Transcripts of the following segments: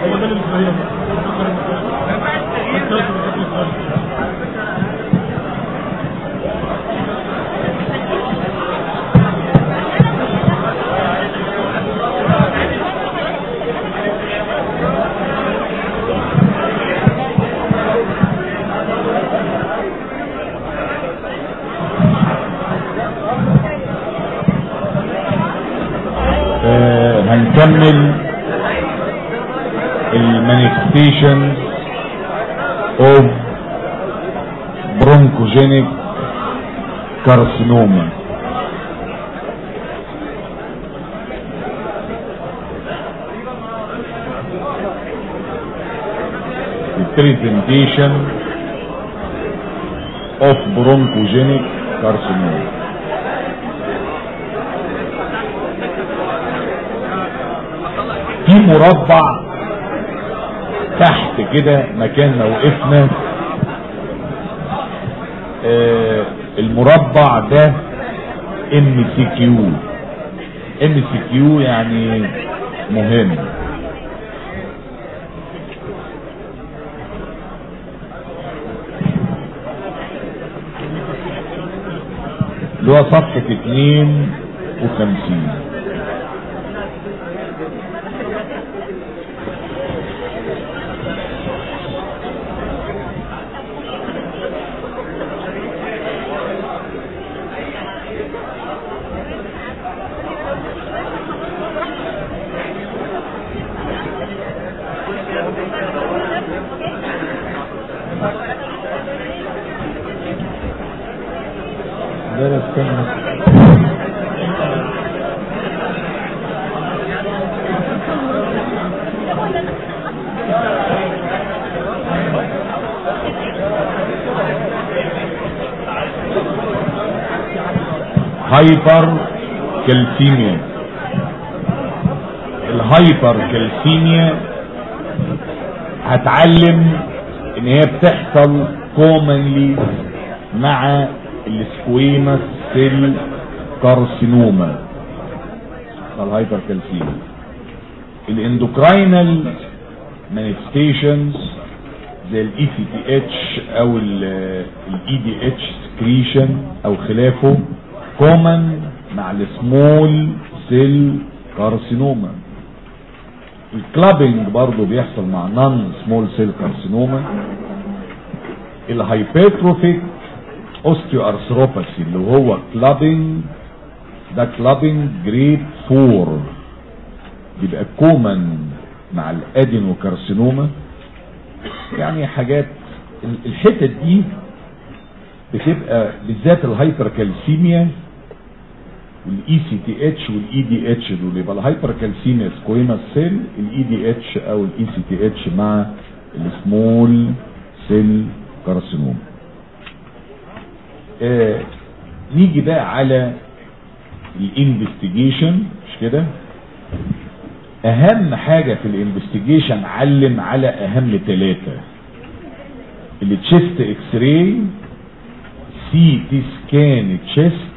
آه، هنكمل المانيفستيشن اوف برونكوجينيك كارسينوما presentation of bronchogenic carcinoma في مربع تحت كده مكان ما وقفنا آه المربع ده ام سي كيو ام سي كيو يعني مهم اللي هو صفحة اتنين وخمسين ده استنى هايبر كالسيميا الهايبر كالسيميا هتعلم ان هي بتحصل كومنلي مع السكويمس سيل كارسينوما الهايبر كالسيميا الاندوكراينال مانيفستيشنز زي الاي سي تي اتش او الاي دي اتش سكريشن او خلافه كومن مع السمول سيل كارسينوما الكلابنج برضو بيحصل مع نون سمول سيل كارسينوما الهايبرتروفيك اوستيو ارثروباثي اللي هو كلابنج ده كلابنج جريد 4 بيبقى كومن مع الادينو كارسينوما يعني حاجات الحتت دي بتبقى بالذات الهايبركالسيميا والاي سي تي اتش والاي دي اتش دول يبقى الهايبركالسيميا سكويما سيل الاي دي اتش او الاي سي تي اتش مع السمول سيل كارسينوما آه نيجي بقى على الانفستيجيشن مش كده اهم حاجة في الانفستيجيشن علم على اهم ثلاثة التشيست اكس راي سي تي سكان تشيست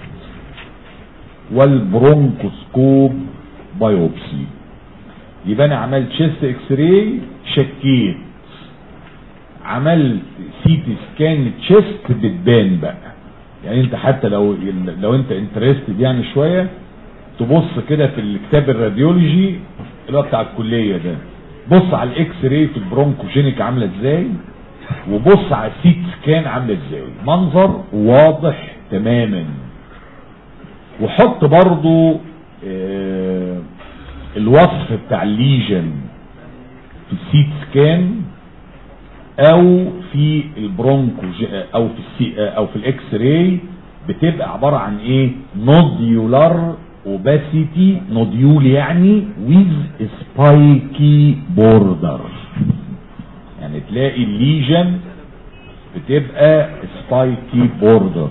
والبرونكوسكوب بايوبسي يبقى انا عملت تشيست اكس راي شكيت عملت سي تي سكان تشيست بتبان بقى يعني انت حتى لو لو انت انترستد يعني شويه تبص كده في الكتاب الراديولوجي اللي هو بتاع الكليه ده بص على الاكس راي في البرونكوجينيك عامله ازاي وبص على السيت سكان عامله ازاي منظر واضح تماما وحط برضو اه الوصف بتاع الليجن في السيت سكان او في البرونكو او في السي او في الاكس راي بتبقى عباره عن ايه نوديولار اوباسيتي نوديول يعني ويز سبايكي بوردر يعني تلاقي الليجن بتبقى سبايكي بوردر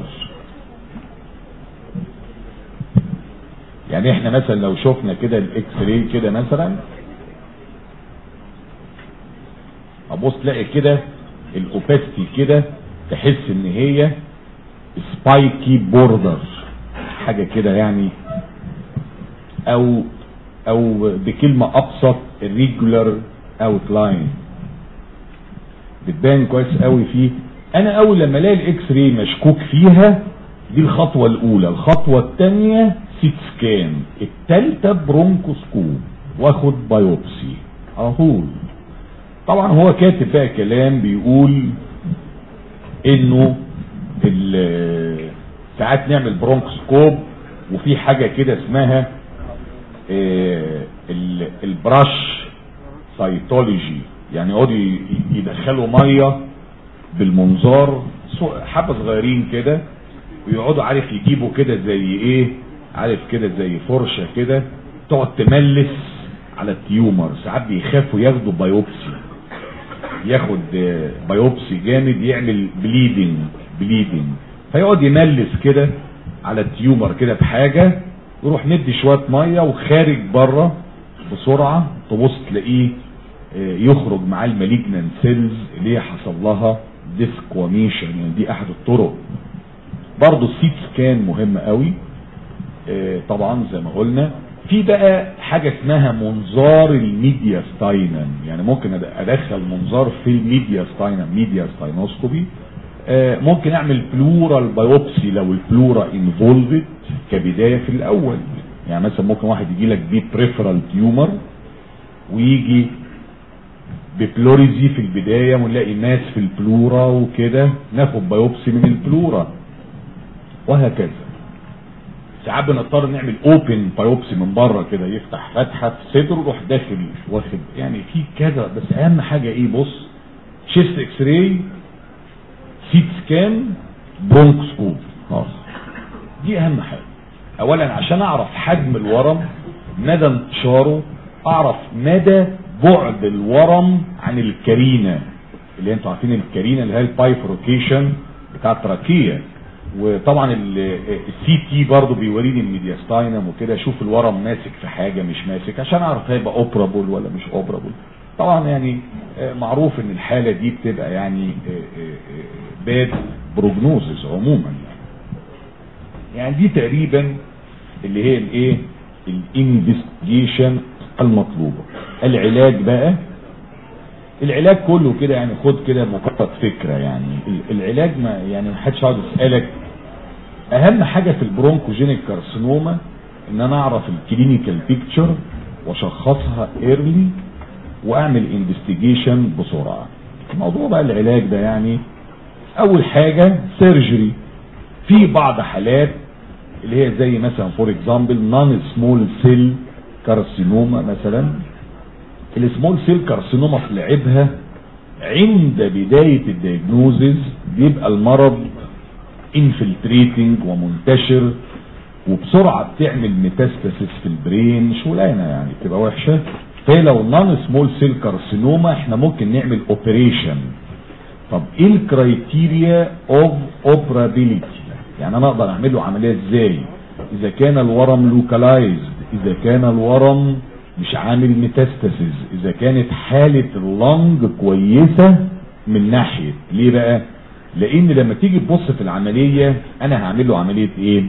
يعني احنا مثلا لو شفنا كده الاكس راي كده مثلا ابص تلاقي كده الاوباستي كده تحس ان هي سبايكي بوردر حاجة كده يعني او او بكلمة ابسط الريجولار اوتلاين بتبان كويس قوي فيه انا اول لما الاقي الاكس راي مشكوك فيها دي الخطوة الاولى الخطوة الثانية سيت سكان الثالثة برونكوسكوب واخد بايوبسي اهو طبعا هو كاتب بقى كلام بيقول انه ساعات نعمل برونكوسكوب وفي حاجة كده اسمها اه البراش سايتولوجي يعني يقعدوا يدخلوا ميه بالمنظار حبه صغيرين كده ويقعدوا عارف يجيبوا كده زي ايه عارف كده زي فرشه كده تقعد تملس على التيومر ساعات بيخافوا ياخدوا بايوبسي ياخد بايوبسي جامد يعمل بليدنج بليدنج فيقعد يملس كده على التيومر كده بحاجه يروح ندي شويه ميه وخارج بره بسرعه تبص تلاقيه يخرج مع المالجنان سيلز اللي هي حصل لها ديسكواميشن يعني دي احد الطرق برضه السيت سكان مهم قوي طبعا زي ما قلنا في بقى حاجة اسمها منظار الميديا ستاينم يعني ممكن ادخل منظار في الميديا ستاينم ميديا ستاينوسكوبي ممكن اعمل بلورال بايوبسي لو البلورا انفولفد كبداية في الاول يعني مثلا ممكن واحد يجي لك بيه بريفرال تيومر ويجي ببلوريزي في البداية ونلاقي ماس في البلورا وكده ناخد بايوبسي من البلورا وهكذا ساعات بنضطر نعمل اوبن بايوبسي من بره كده يفتح فتحه في صدره يروح داخل واخد يعني في كذا بس اهم حاجه ايه بص شيست اكس راي سيت سكان برونكسكوب خلاص دي اهم حاجه اولا عشان اعرف حجم الورم مدى انتشاره اعرف مدى بعد الورم عن الكرينة اللي انتوا عارفين الكرينة اللي هي البايفروكيشن بتاع التراكية وطبعا السي تي برضه بيوريني الميدياستاينم وكده اشوف الورم ماسك في حاجة مش ماسك عشان اعرف هيبقى اوبرابل ولا مش اوبرابل طبعا يعني معروف ان الحالة دي بتبقى يعني باد بروجنوزس عموما يعني يعني دي تقريبا اللي هي الايه الانفستيجيشن المطلوبة العلاج بقى العلاج كله كده يعني خد كده مجرد فكرة يعني العلاج ما يعني محدش يقعد يسألك اهم حاجة في البرونكوجينيك كارسينوما ان انا اعرف الكلينيكال بيكتشر واشخصها ايرلي واعمل انفستيجيشن بسرعة الموضوع بقى العلاج ده يعني اول حاجة سيرجري في بعض حالات اللي هي زي مثلا فور اكزامبل نون سمول سيل كارسينوما مثلا السمول سيل كارسينوما في لعبها عند بداية الدياجنوزز بيبقى المرض انفلتريتنج ومنتشر وبسرعة بتعمل ميتاستاسيس في البرين شغلانة يعني بتبقى وحشة فهي لو نون سمول سيل كارسينوما احنا ممكن نعمل اوبريشن طب ايه الكرايتيريا اوف اوبرابيليتي يعني انا اقدر اعمل له عمليه ازاي اذا كان الورم لوكالايزد اذا كان الورم مش عامل ميتاستاسيز اذا كانت حالة اللنج كويسة من ناحية ليه بقى لان لما تيجي تبص في العملية انا هعمل له عملية ايه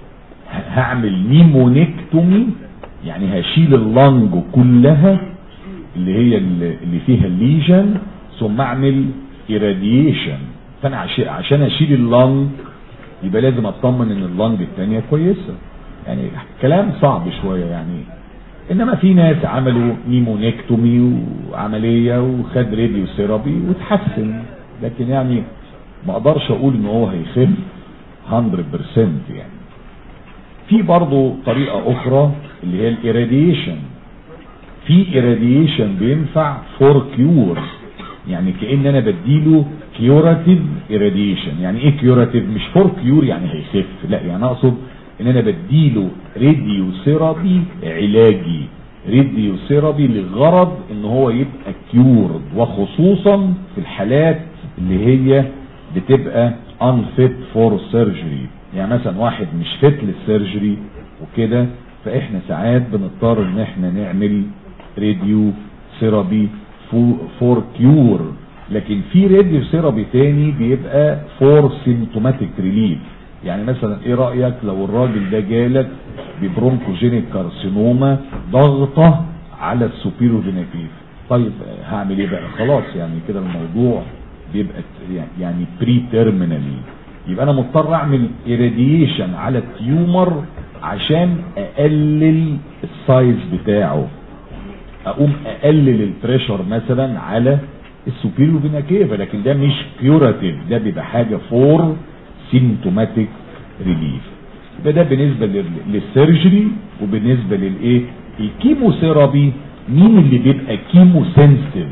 هعمل نيمونيكتومي يعني هشيل اللنج كلها اللي هي اللي فيها الليجن ثم اعمل irradiation فانا عشان اشيل اللنج يبقى لازم اطمن ان اللنج الثانيه كويسه يعني كلام صعب شويه يعني انما في ناس عملوا نيمونيكتومي وعمليه وخد راديو ثيرابي وتحسن لكن يعني ما اقدرش اقول ان هو هيخف 100% يعني في برضه طريقه اخرى اللي هي الاراديشن في irradiation بينفع فور كيور يعني كأن انا بديله كيوراتيف irradiation يعني ايه كيوراتيف مش فور كيور يعني هيخف لا يعني اقصد ان انا بديله راديو ثيرابي علاجي راديو ثيرابي لغرض ان هو يبقى كيورد وخصوصا في الحالات اللي هي بتبقى unfit for surgery يعني مثلا واحد مش فت للسيرجري وكده فاحنا ساعات بنضطر ان احنا نعمل راديو ثيرابي فور كيور لكن في راديو ثيرابي تاني بيبقى فور سيمتوماتيك ريليف يعني مثلا ايه رأيك لو الراجل ده جالك ببرونكوجينيك كارسينوما ضغطة على السوبيرو فينيكليف طيب هعمل ايه بقى خلاص يعني كده الموضوع بيبقى يعني بري تيرمينالي يبقى انا مضطر اعمل irradiation على التيومر عشان اقلل السايز بتاعه اقوم اقلل البريشر مثلا على السوبيريور فينا كيفا لكن ده مش كيوراتيف ده بيبقى حاجه فور سيمتوماتيك ريليف يبقى ده بالنسبه لل- للسيرجري وبالنسبه للايه الكيموثيرابي مين اللي بيبقى كيمو سنسيتيف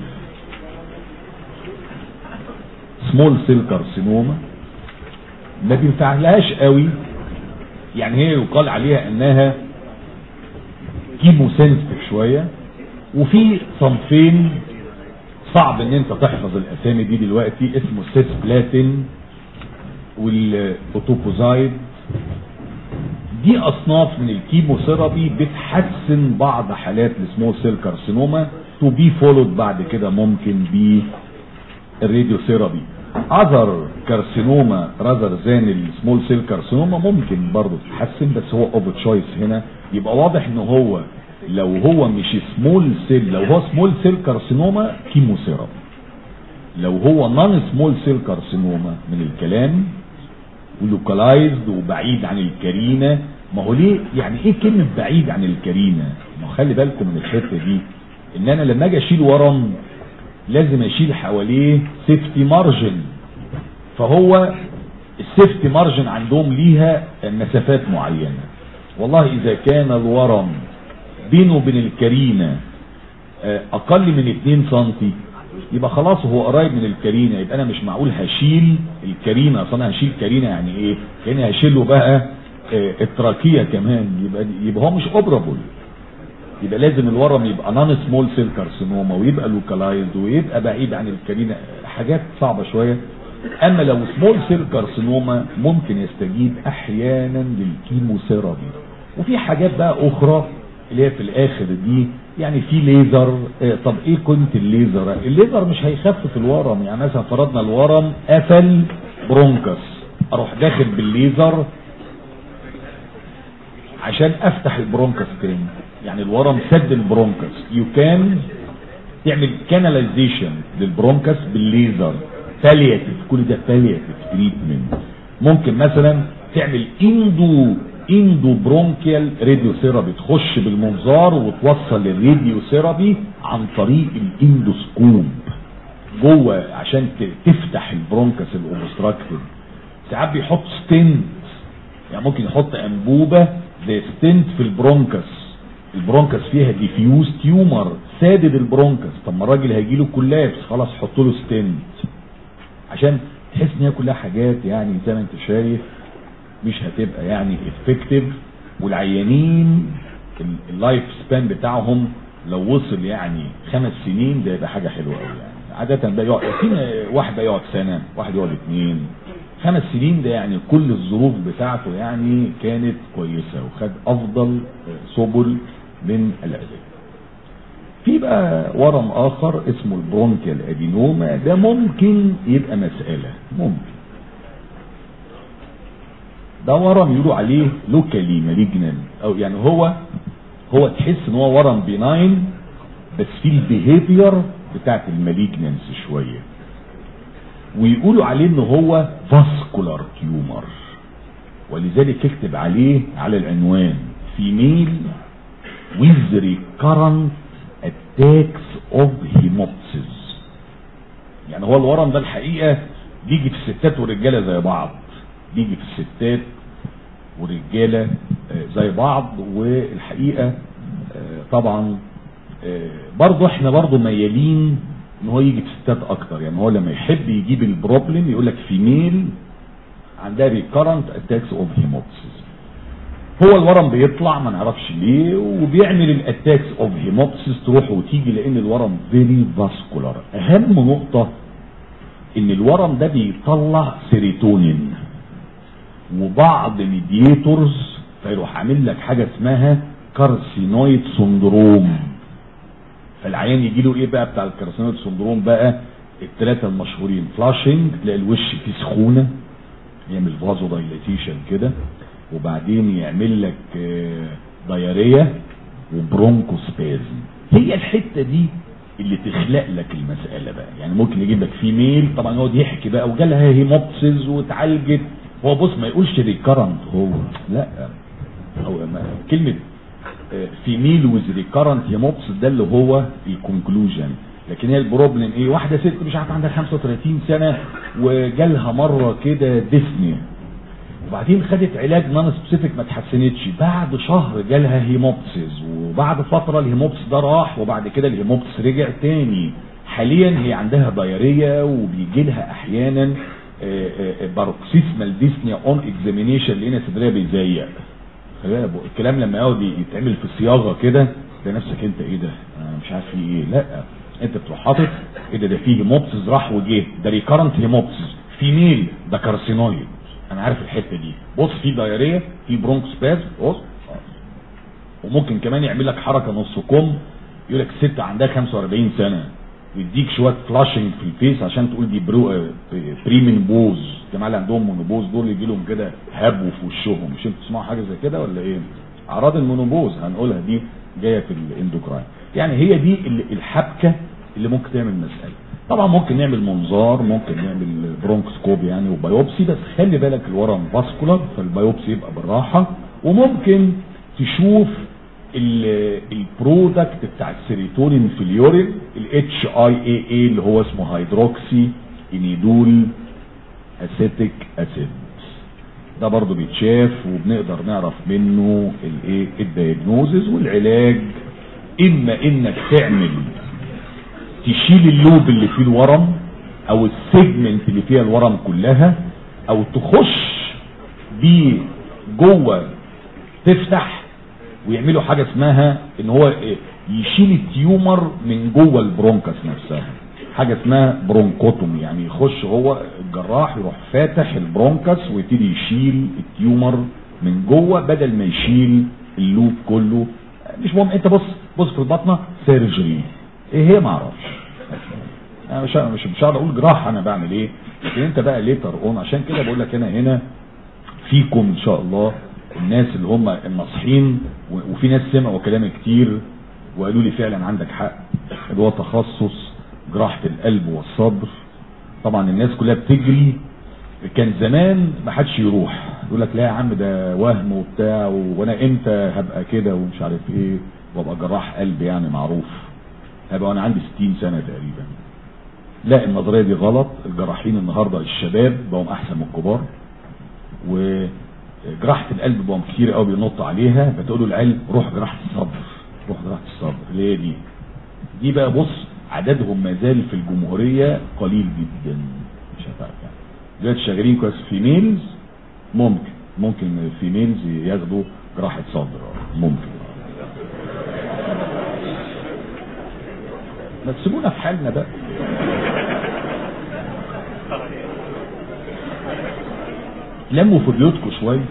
سمول سيل كارسينوما ما بينفعلهاش قوي يعني هي يقال عليها انها كيمو سنسيتيف شويه وفي صنفين صعب ان انت تحفظ الاسامي دي دلوقتي اسمه السيس بلاتين والاوتوبوزايد دي اصناف من الكيموثيرابي بتحسن بعض حالات السمول سيل كارسينوما تو بي فولود بعد كده ممكن ب الراديوثيرابي اذر كارسينوما راذر ذان السمول سيل كارسينوما ممكن برضه تتحسن بس هو اوف تشويس هنا يبقى واضح ان هو لو هو مش سمول سيل لو هو سمول سيل كارسينوما كيموثيرابي لو هو نون سمول سيل كارسينوما من الكلام ولوكالايزد وبعيد عن الكرينه ما هو ليه يعني ايه كلمه بعيد عن الكرينه ما هو خلي بالكم من الحته دي ان انا لما اجي اشيل ورم لازم اشيل حواليه سيفتي مارجن فهو السيفتي مارجن عندهم ليها مسافات معينه والله اذا كان الورم بينه وبين الكرينه آه، اقل من 2 سنتي يبقى خلاص هو قريب من الكرينه يبقى انا مش معقول هشيل الكرينه اصل انا هشيل كرينه يعني ايه؟ كاني هشيله بقى آه، التراكيه كمان يبقى يبقى هو مش اوبرابل يبقى لازم الورم يبقى نون سمول سيل كارسينوما ويبقى لوكالايزد ويبقى بعيد عن الكرينه حاجات صعبه شويه اما لو سمول سيل كارسينوما ممكن يستجيب احيانا للكيموثيرابي وفي حاجات بقى اخرى اللي هي في الاخر دي يعني في ليزر آه، طب ايه كنت الليزر الليزر مش هيخفف الورم يعني مثلا فرضنا الورم قفل برونكس اروح داخل بالليزر عشان افتح البرونكس تاني يعني الورم سد البرونكس يو كان تعمل كاناليزيشن للبرونكس بالليزر بالياتيف كل ده بالياتيف تريتمنت ممكن مثلا تعمل اندو اندو برونكيال راديو ثيرابي تخش بالمنظار وتوصل الراديو ثيرابي عن طريق الاندوسكوب جوه عشان ت- تفتح البرونكس الاوبستراكتيف ساعات بيحط ستنت يعني ممكن يحط انبوبه زي ستنت في البرونكس البرونكس فيها ديفيوز تيومر سادد البرونكس طب ما الراجل هيجي له كولابس خلاص حط له ستنت عشان تحس ان هي كلها حاجات يعني زي ما انت شايف مش هتبقى يعني افكتيف والعيانين ال- اللايف سبان بتاعهم لو وصل يعني خمس سنين ده يبقى حاجه حلوه قوي يعني عاده ده يقعد في واحد بقى يقعد سنه واحد يقعد اتنين خمس سنين ده يعني كل الظروف بتاعته يعني كانت كويسه وخد افضل سبل من العلاج في بقى ورم اخر اسمه البرونكيال ادينوما ده ممكن يبقى مسألة ممكن ده ورم يقولوا عليه لوكالي مالجنان او يعني هو هو تحس ان هو ورم بيناين بس في البيهيفير بتاعت المالجنانس شوية ويقولوا عليه ان هو فاسكولار تيومر ولذلك اكتب عليه على العنوان فيميل with recurrent attacks of hemoptysis يعني هو الورم ده الحقيقة بيجي في الستات والرجالة زي بعض بيجي في الستات والرجالة آه، زي بعض والحقيقة آه، طبعا آه، برضو احنا برضو ميالين ان هو يجي في الستات اكتر يعني هو لما يحب يجيب البروبلم يقول لك فيميل عندها ريكارنت اتاكس اوف هيموبسيس هو الورم بيطلع ما نعرفش ليه وبيعمل الاتاكس اوف هيموبسيس تروح وتيجي لان الورم فيري فاسكولار اهم نقطة ان الورم ده بيطلع سيروتونين وبعض ميدياتورز فيروح عامل لك حاجة اسمها كارسينويد سندروم فالعيان يجي له ايه بقى بتاع الكارسينويد سندروم بقى الثلاثة المشهورين فلاشنج تلاقي الوش فيه سخونة يعمل فازو دايليتيشن كده وبعدين يعمل لك آه، دايرية وبرونكوسبازم هي الحتة دي اللي تخلق لك المسألة بقى يعني ممكن يجيب لك فيميل طبعا يقعد يحكي بقى وجالها هيموبسز واتعالجت هو بص ما يقولش ريكرنت هو لا هو ما كلمة فيميل ويز ريكرنت هيموبسس ده اللي هو الكونكلوجن لكن هي البروبلم ايه واحدة ست مش عارف عندها 35 سنة وجالها مرة كده ديسنيا وبعدين خدت علاج نون سبيسيفيك ما اتحسنتش بعد شهر جالها هيموبسيس وبعد فترة الهيموبس ده راح وبعد كده الهيموبس رجع تاني حاليا هي عندها دايرية وبيجي لها احيانا باروكسيسمال ديسنيا اون اكزامينيشن لقينا صدرها بيزيق الكلام لما يقعد يتعمل في صياغه كده ده نفسك انت ايه ده انا مش عارف في ايه لا انت بتروح حاطط ايه ده ده فيه هيموبسيس راح وجه ده ريكارنت هيموبسيس فيميل ده كارسينويد انا عارف الحته دي بص في دايريه في برونكس باز بص وممكن كمان يعمل لك حركه نص كم يقول لك الست عندها 45 سنه ويديك شويه فلاشنج في الفيس عشان تقول دي برو بريمين بوز الجماعه اللي عندهم مونوبوز دول يجي لهم كده هبو في وشهم مش انتوا تسمعوا حاجه زي كده ولا ايه اعراض المونوبوز هنقولها دي جايه في الاندوكراين يعني هي دي الحبكه اللي ممكن تعمل مساله طبعا ممكن نعمل منظار ممكن نعمل برونكسكوب يعني وبيوبسي بس خلي بالك الورم فاسكولار فالبيوبسي يبقى بالراحه وممكن تشوف البرودكت بتاع السيروتونين في اليورين الاتش اي اي اي اللي هو اسمه هيدروكسي انيدول اسيتيك اسيد ده برضو بيتشاف وبنقدر نعرف منه الايه الدايجنوزز والعلاج اما انك تعمل تشيل اللوب اللي فيه الورم او السيجمنت اللي فيها الورم كلها او تخش بيه جوه تفتح ويعملوا حاجة اسمها ان هو يشيل التيومر من جوه البرونكس نفسها حاجة اسمها برونكوتومي يعني يخش هو الجراح يروح فاتح البرونكس ويبتدي يشيل التيومر من جوه بدل ما يشيل اللوب كله مش مهم انت بص بص في البطنة سيرجري ايه هي ما اعرفش انا مش مش مش هقدر اقول جراحة انا بعمل ايه لكن انت بقى ليتر اون عشان كده بقول لك انا هنا فيكم ان شاء الله الناس اللي هم الناصحين وفي ناس سمعوا كلامي كتير وقالوا لي فعلا عندك حق اللي هو تخصص جراحة القلب والصدر طبعا الناس كلها بتجري كان زمان ما حدش يروح يقول لك لا يا عم ده وهم وبتاع وانا امتى هبقى كده ومش عارف ايه وابقى جراح قلب يعني معروف هبقى وانا عندي 60 سنة تقريبا لا النظرية دي غلط الجراحين النهاردة الشباب بقوا احسن من الكبار و جراحة القلب بقوا كتير قوي بينط عليها فتقول له العلم روح جراحة الصدر روح جراحة الصدر اللي هي دي دي بقى بص عددهم ما زال في الجمهورية قليل جدا مش هتعرف يعني دلوقتي شغالين كويس فيميلز ممكن ممكن فيميلز ياخدوا جراحة صدر ممكن ما تسيبونا في حالنا بقى لموا في بيوتكم شويه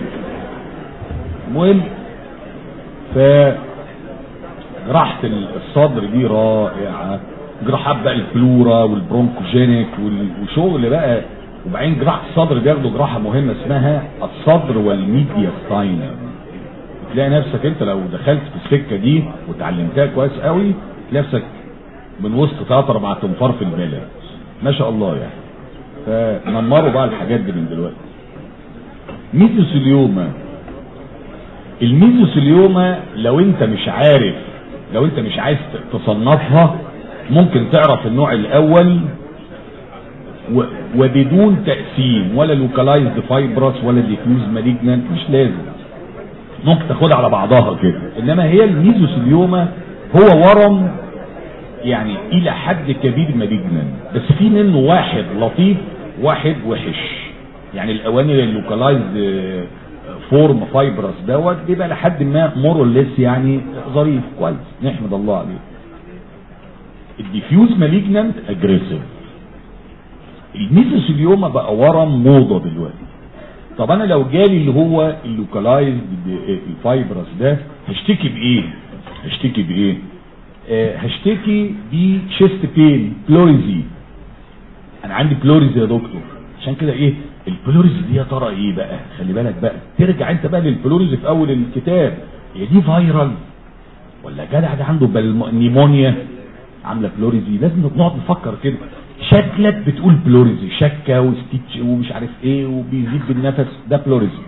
المهم ف جراحة الصدر دي رائعة جراحات بقى الفلورا والبرونكوجينيك وشغل بقى وبعدين جراحة الصدر بياخدوا جراحة مهمة اسمها الصدر والميديا ستاينر تلاقي نفسك انت لو دخلت في السكة دي وتعلمتها كويس قوي تلاقي نفسك من وسط ثلاثة اربع تنفار في البلد ما شاء الله يعني فنمروا بقى الحاجات دي من دلوقتي ميزوثيليوما الميزوثيليوما لو انت مش عارف لو انت مش عايز تصنفها ممكن تعرف النوع الاول و وبدون تقسيم ولا لوكالايزد فايبرس ولا ديفيوز مالجنانت مش لازم ممكن تاخدها على بعضها كده انما هي الميزوثيليوما هو ورم يعني الى حد كبير مالجنانت بس في منه واحد لطيف واحد وحش يعني الاواني اللوكالايزد فورم فايبرس دوت بيبقى لحد ما موروليس يعني ظريف كويس نحمد الله عليه الديفيوز مالجنانت اجريسيف الميزوثيليوما بقى ورم موضه دلوقتي طب انا لو جالي اللي هو اللوكالايزد الفايبرس ده هشتكي بايه هشتكي بايه آه هشتكي بشيست بين بلوريزي انا عندي بلوريزي يا دكتور عشان كده ايه البلوريزي دي يا ترى ايه بقى خلي بالك بقى ترجع انت بقى للبلوريزي في اول الكتاب هي دي فايرال ولا جدع ده عنده نيمونيا عامله بلوريزي لازم نقعد نفكر كده شكلك بتقول بلوريزي شكه وستيتش ومش عارف ايه وبيزيد بالنفس ده بلوريزي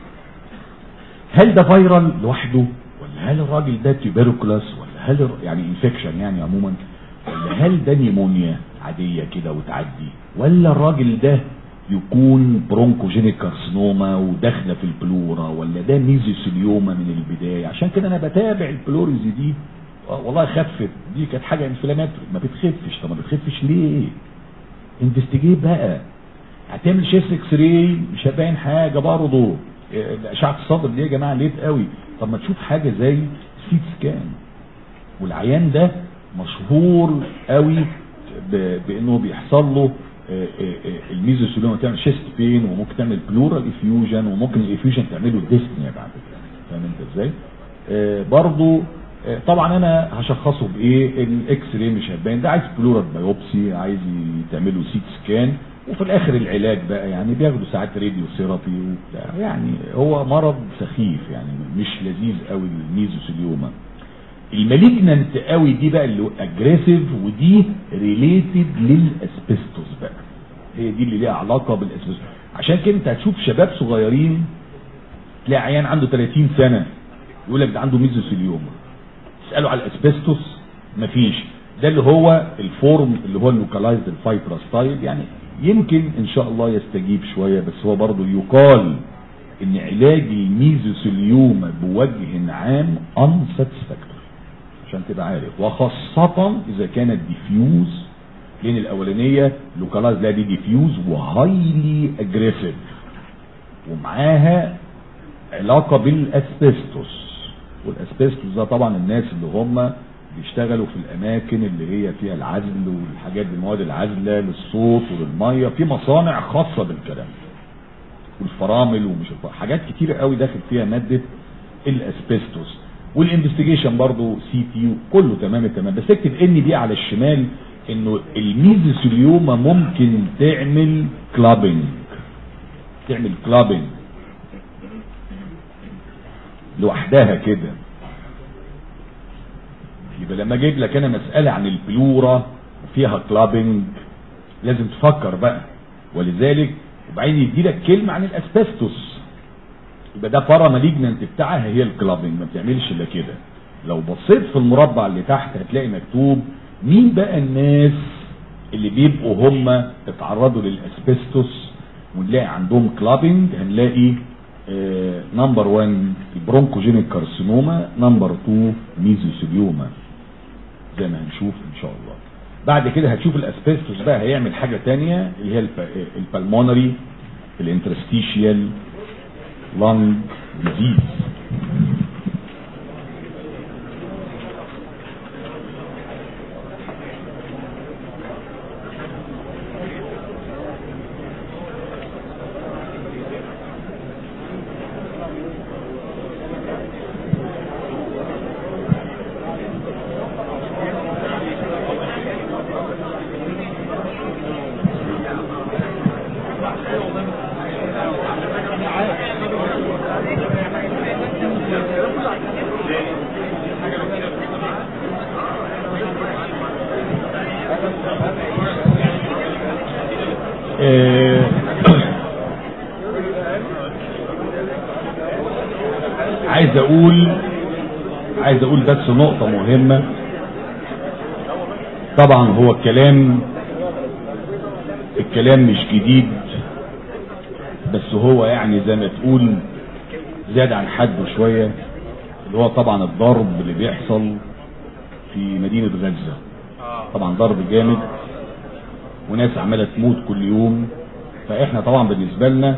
هل ده فيرال لوحده ولا هل الراجل ده تيوبيروكلاس ولا هل الر- يعني انفكشن يعني عموما ولا هل ده نيمونيا عاديه كده وتعدي ولا الراجل ده يكون برونكوجينيك كارسينوما وداخله في البلورا ولا ده ميزوسيليوما من البدايه عشان كده انا بتابع البلوريزي دي آه والله خفت دي كانت حاجه انفلاماتوري ما بتخفش طب ما بتخفش ليه انفستيجيت بقى هتعمل شيست اكس راي مش هتبين حاجه برضه إيه، اشعه الصدر دي يا جماعه ليت قوي طب ما تشوف حاجه زي سيت سكان والعيان ده مشهور قوي ب- بانه بيحصل له آه، آه، آه، الميزوثيليوما تعمل شيست بين وممكن تعمل بلورال افيوجن وممكن الافيوجن تعمله ديسنيا بعد كده فاهم انت ازاي؟ آه، برضو آه، طبعا انا هشخصه بايه الاكس راي مش هتبين ده عايز بلورال بايوبسي عايز تعمله سيت سكان وفي الاخر العلاج بقى يعني بياخدوا ساعات راديو ثيرابي وبتاع يعني هو مرض سخيف يعني مش لذيذ قوي الميزوثيليوما المالجننت قوي دي بقى اللي اجريسيف ودي ريليتد للاسبستوس بقى هي دي اللي ليها علاقه بالاسبستوس عشان كده انت هتشوف شباب صغيرين تلاقي عيان عنده 30 سنه يقول لك ده عنده ميزوثيليوما تساله على الاسبستوس مفيش ده اللي هو الفورم اللي هو اللوكالايزد الفايبرس تايب يعني يمكن ان شاء الله يستجيب شويه بس هو برضه يقال ان علاج الميزوثيليوما بوجه عام unsatisfactory عشان تبقى عارف وخاصة اذا كانت ديفيوز لان الاولانية لوكالايز لا دي ديفيوز وهايلي اجريسيف ومعاها علاقة بالاسبستوس والاسبستوس ده طبعا الناس اللي هم بيشتغلوا في الاماكن اللي هي فيها العزل والحاجات دي المواد العازله للصوت وللميه في مصانع خاصه بالكلام والفرامل ومش الف- حاجات كتيره قوي داخل فيها ماده الاسبستوس والانفستيجيشن برضو سي تي كله تمام التمام بس اكتب ان دي على الشمال انه الميزوثيليوما ممكن تعمل كلابنج تعمل كلابنج لوحدها كده يبقى لما اجيب لك انا مسألة عن البلورا وفيها كلابنج لازم تفكر بقى ولذلك وبعدين يدي لك كلمة عن الاسبستوس يبقى ده بارا مالجننت بتاعها هي الكلابنج ما بتعملش الا كده لو بصيت في المربع اللي تحت هتلاقي مكتوب مين بقى الناس اللي بيبقوا هم اتعرضوا للاسبستوس ونلاقي عندهم كلابنج هنلاقي نمبر 1 البرونكوجينيك كارسينوما نمبر 2 ميزوثيليوما زي ما هنشوف ان شاء الله بعد كده هتشوف الاسبستوس بقى هيعمل حاجة تانية اللي هي البلمونري الانترستيشيال لانج ديزيز آه، عايز اقول عايز اقول بس نقطة مهمة طبعا هو الكلام الكلام مش جديد بس هو يعني زي ما تقول زاد عن حده شوية اللي هو طبعا الضرب اللي بيحصل في مدينة غزة طبعا ضرب جامد وناس عمالة تموت كل يوم فاحنا طبعا بالنسبة لنا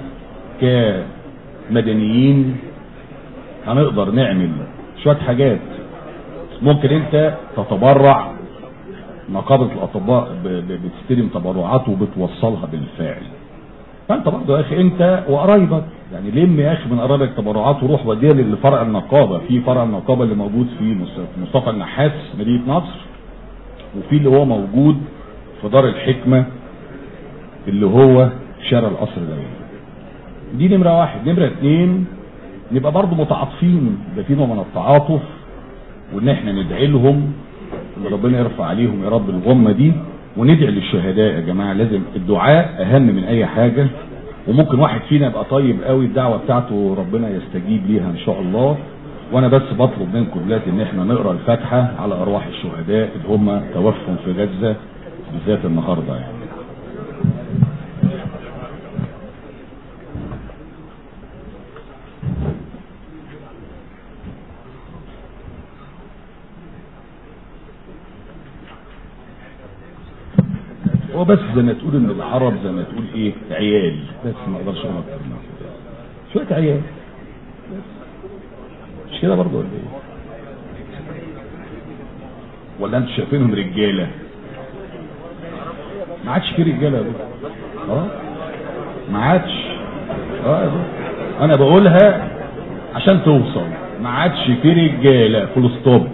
كمدنيين هنقدر نعمل شوية حاجات ممكن انت تتبرع نقابة الاطباء ب- ب- بتستلم تبرعات وبتوصلها بالفعل فانت برضه يا اخي انت وقرايبك يعني لم يا اخي من قرايبك تبرعات وروح وديها لفرع النقابة في فرع النقابة اللي موجود في مس- مصطفى النحاس مدينة نصر وفي اللي هو موجود في دار الحكمة اللي هو شارع القصر الأول دي نمرة واحد نمرة اتنين نبقى برضو متعاطفين ده في نوع من التعاطف وان احنا ندعي لهم ان ربنا يرفع عليهم يا رب الغمة دي وندعي للشهداء يا جماعة لازم الدعاء اهم من اي حاجة وممكن واحد فينا يبقى طيب قوي الدعوة بتاعته ربنا يستجيب ليها ان شاء الله وانا بس بطلب منكم دلوقتي ان احنا نقرا الفاتحة على ارواح الشهداء اللي هم توفوا في غزة بالذات النهاردة يعني هو بس زي ما تقول ان العرب زي ما تقول ايه عيال بس ما اقدرش اقول اكتر من كده شويه عيال مش كده برضه ولا ايه ولا انتوا شايفينهم رجاله ما عادش في رجاله يا دكتور اه ما عادش اه يا دكتور. انا بقولها عشان توصل ما عادش في رجاله فول ستوب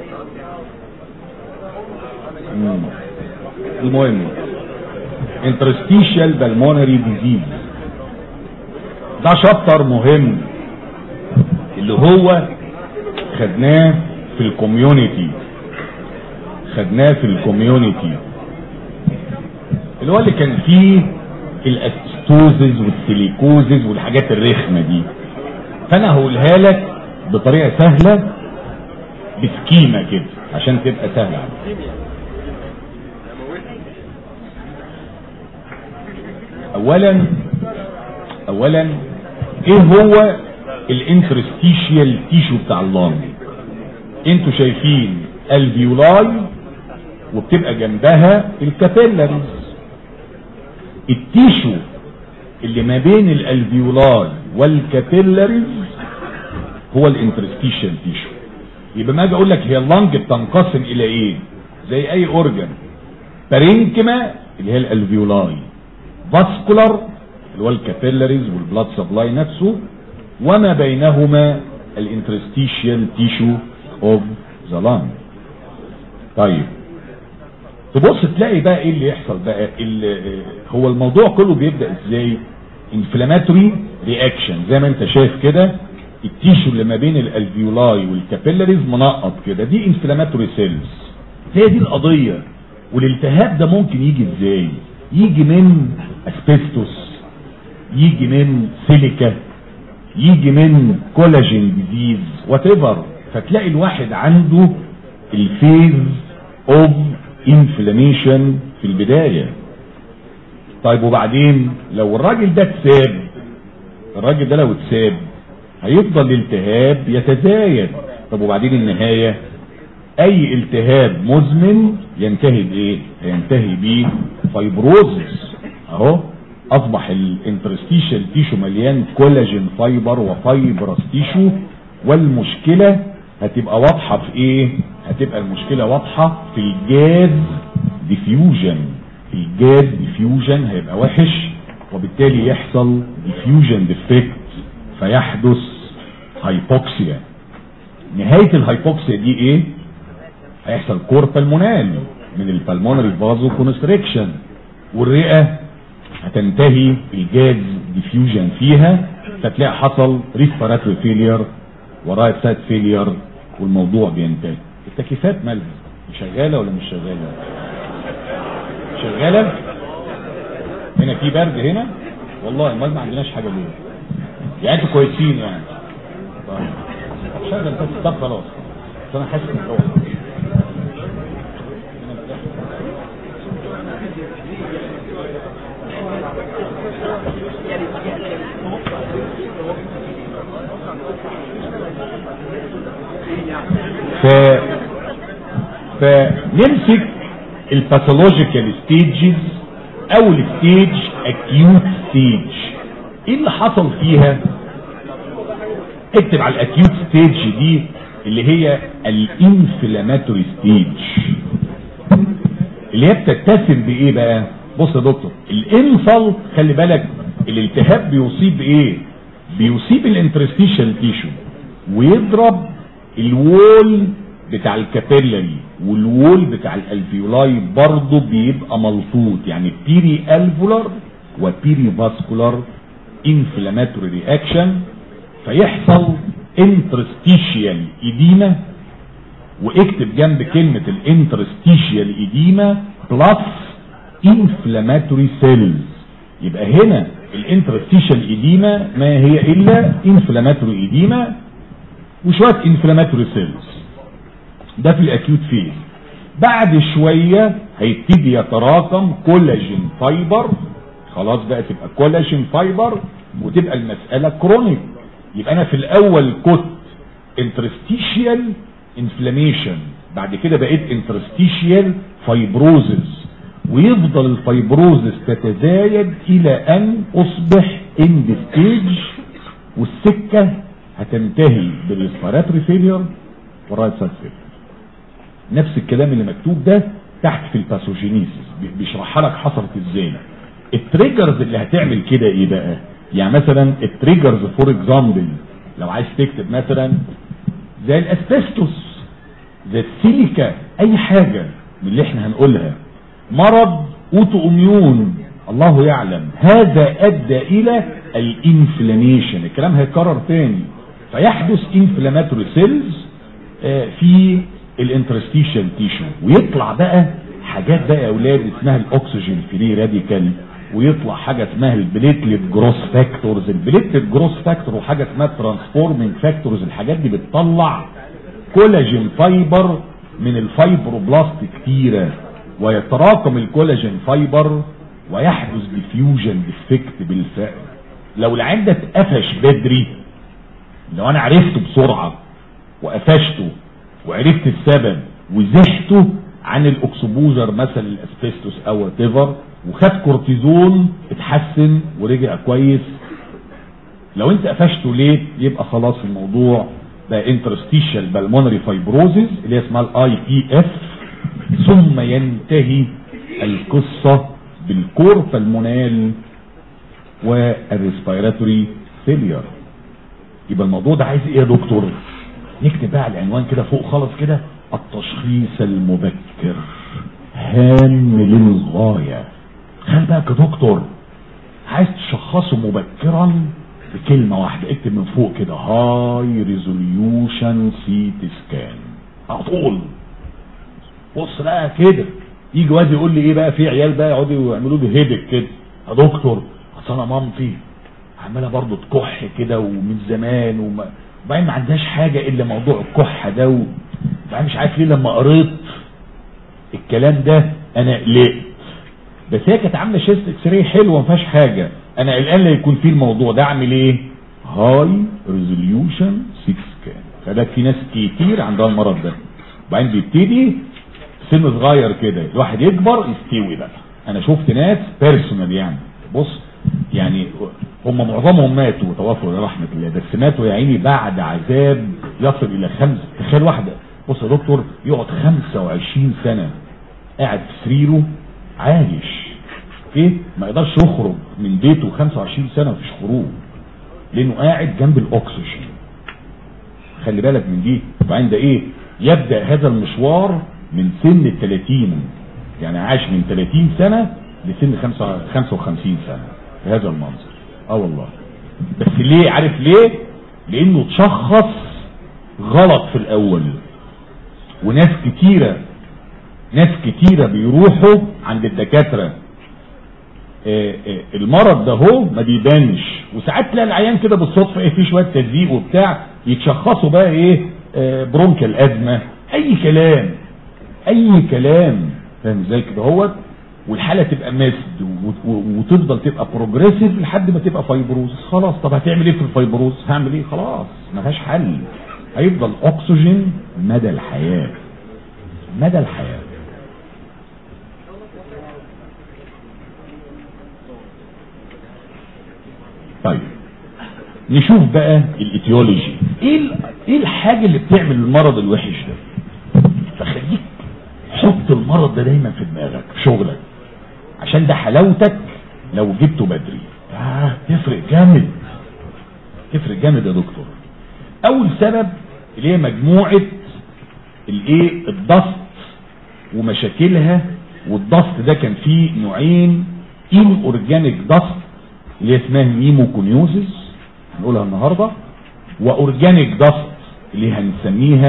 مم. المهم interstitial pulmonary disease ده شابتر مهم اللي هو خدناه في الكوميونتي خدناه في الكوميونتي اللي هو اللي كان فيه الاستوزز والسيليكوزز والحاجات الرخمة دي فانا هقولها لك بطريقة سهلة بسكيمة كده عشان تبقى سهلة عليك. اولا اولا ايه هو الانترستيشيال تيشو بتاع اللنج انتوا شايفين الفيولاي وبتبقى جنبها الكابيلاريز التيشو اللي ما بين الالفيولاي والكابيلاريز هو الانترستيشيال تيشو يبقى ما اجي اقول لك هي اللنج بتنقسم الى ايه زي اي اورجن بارينكما اللي هي الالفيولاي فاسكولار اللي هو الكابيلاريز والبلاد سبلاي نفسه وما بينهما الانترستيشيال تيشو اوف ذا لانج طيب تبص تلاقي بقى ايه اللي يحصل بقى ال- هو الموضوع كله بيبدا ازاي انفلاماتوري رياكشن زي ما انت شايف كده التيشو اللي ما بين الالفيولاي والكابيلاريز منقط كده دي انفلاماتوري سيلز هي دي القضيه والالتهاب ده ممكن يجي ازاي يجي من اسبستوس يجي من سيليكا يجي من كولاجين ديزيز وات ايفر فتلاقي الواحد عنده الفيز اوف انفلاميشن في البدايه طيب وبعدين لو الراجل ده اتساب الراجل ده لو اتساب هيفضل الالتهاب يتزايد طب وبعدين النهايه اي التهاب مزمن ينتهي بايه ينتهي بيه فايبروزس اهو اصبح الانترستيشال تيشو مليان كولاجين فايبر وفايبرس تيشو والمشكله هتبقى واضحه في ايه هتبقى المشكله واضحه في الجاز ديفيوجن الجاز ديفيوجن هيبقى وحش وبالتالي يحصل ديفيوجن ديفكت فيحدث هايبوكسيا نهايه الهايبوكسيا دي ايه هيحصل كور بالمونال من البلمونري فازو كونستريكشن والرئه هتنتهي الجاز ديفيوجن فيها فتلاقي حصل ريسبيراتوري فيلير ورايت سايد فيلير والموضوع بينتهي التكييفات مالها شغاله ولا مش شغاله شغاله هنا في برد هنا والله ما ما عندناش حاجه ليه يعني انتوا كويسين يعني طيب شغل بس طب خلاص بس انا حاسس ان هو ف فنمسك الباثولوجيكال ستيجز او الستيج اكيوت ستيج ايه اللي حصل فيها اكتب على الاكيوت ستيج دي اللي هي الانفلاماتوري ستيج اللي هي بتتسم بايه بقى بص يا دكتور الانفل خلي بالك الالتهاب بيصيب بايه بيصيب الانترستيشال تيشو ويضرب الوول بتاع الكابيلاري والوول بتاع الالفيولاي برضه بيبقى ملطوط يعني بيري الفولار وبيري فاسكولار انفلاماتوري رياكشن فيحصل انترستيشيال ايديما واكتب جنب كلمة الانترستيشيال ايديما بلس انفلاماتوري سيلز يبقى هنا الانترستيشيال ايديما ما هي الا انفلاماتوري ايديما وشوية انفلاماتوري سيلز ده في الاكيوت فيز بعد شوية هيبتدي يتراكم كولاجين فايبر خلاص بقى تبقى كولاجين فايبر وتبقى المسألة كرونيك يبقى انا في الاول كنت انترستيشيال انفلاميشن بعد كده بقيت انترستيشيال فايبروزز ويفضل الفايبروزس تتزايد الى ان اصبح اند ستيج والسكة هتنتهي بالريسبيراتوري فيلير والرايت سايد فيلير نفس الكلام اللي مكتوب ده تحت في الباثوجينيسيس بيشرحها لك حصلت ازاي التريجرز اللي هتعمل كده ايه بقى يعني مثلا التريجرز فور اكزامبل لو عايز تكتب مثلا زي الاسبستوس زي السيليكا اي حاجة من اللي احنا هنقولها مرض اوتو اميون الله يعلم هذا ادى الى الانفلاميشن الكلام هيتكرر تاني فيحدث انفلاماتوري سيلز في الانترستيشن تيشو ويطلع بقى حاجات بقى يا اولاد اسمها الاكسجين فري راديكال ويطلع حاجة اسمها البليتلت جروس فاكتورز البليتلت جروس فاكتور وحاجة اسمها ترانسفورمينج فاكتورز الحاجات دي بتطلع كولاجين فايبر من الفايبروبلاست كتيرة ويتراكم الكولاجين فايبر ويحدث ديفيوجن ديفكت بالفعل لو العين ده اتقفش بدري لو انا عرفته بسرعة وقفشته وعرفت السبب وزحته عن الاكسبوجر مثلا الاسبستوس او تيفر وخد كورتيزون اتحسن ورجع كويس لو انت قفشته ليه يبقى خلاص الموضوع ده انترستيشال بالمونري فايبروزيس اللي هي اسمها الاي بي اف ثم ينتهي القصة بالكور فالمونال والريسبيراتوري فيلير يبقى الموضوع ده عايز ايه يا دكتور نكتب بقى العنوان كده فوق خالص كده التشخيص المبكر هام للغاية خلي بالك يا دكتور عايز تشخصه مبكرا بكلمة واحدة اكتب من فوق كده هاي ريزوليوشن سيتي سكان على طول بص بقى كده يجي واد يقول لي ايه بقى في عيال بقى يقعدوا يعملوا لي هيدك كده يا دكتور اصل انا مامتي عماله برضه تكح كده ومن زمان وما وبعدين ما عندهاش حاجه الا موضوع الكحه ده وبعدين مش عارف ليه لما قريت الكلام ده انا قلقت بس هي كانت عامله شيست اكس راي حلوه ما فيهاش حاجه انا قلقان لا يكون فيه الموضوع ده اعمل ايه هاي ريزوليوشن 6 سكان فده في ناس كتير عندها المرض ده وبعدين بيبتدي سن صغير كده الواحد يكبر يستوي بقى انا شفت ناس بيرسونال يعني بص يعني هم معظمهم ماتوا وتوفوا لرحمة الله بس ماتوا يا عيني بعد عذاب يصل الى خمس تخيل واحدة بص يا دكتور يقعد 25 سنة قاعد في سريره عايش ايه ما يقدرش يخرج من بيته 25 سنة مفيش خروج لانه قاعد جنب الاكسجين خلي بالك من دي وبعدين ده ايه يبدأ هذا المشوار من سن ال 30 يعني عاش من 30 سنة لسن 55 سنة بهذا المنظر اه والله بس ليه عارف ليه لانه تشخص غلط في الاول وناس كتيرة ناس كتيرة بيروحوا عند الدكاترة آه آه المرض ده هو ما بيبانش وساعات تلاقي العيان كده بالصدفة ايه في شوية تزييق وبتاع يتشخصوا بقى ايه آه برونكال ازمة اي كلام اي كلام فاهم ازاي كده هوت والحالة تبقى مسد وتفضل تبقى بروجريسيف لحد ما تبقى فايبروز خلاص طب هتعمل ايه في الفايبروز هعمل ايه خلاص ملهاش حل هيفضل اكسجين مدى الحياة مدى الحياة طيب نشوف بقى الايتيولوجي ايه ايه الحاجة اللي بتعمل المرض الوحش ده فخليك حط المرض ده دايما في دماغك في شغلك عشان ده حلاوتك لو جبته بدري آه تفرق جامد تفرق جامد يا دكتور اول سبب اللي هي مجموعة الايه الضغط ومشاكلها والضغط ده كان فيه نوعين ان اورجانيك ضغط اللي هي اسمها نيموكونيوزيس هنقولها النهاردة واورجانيك ضغط اللي هنسميها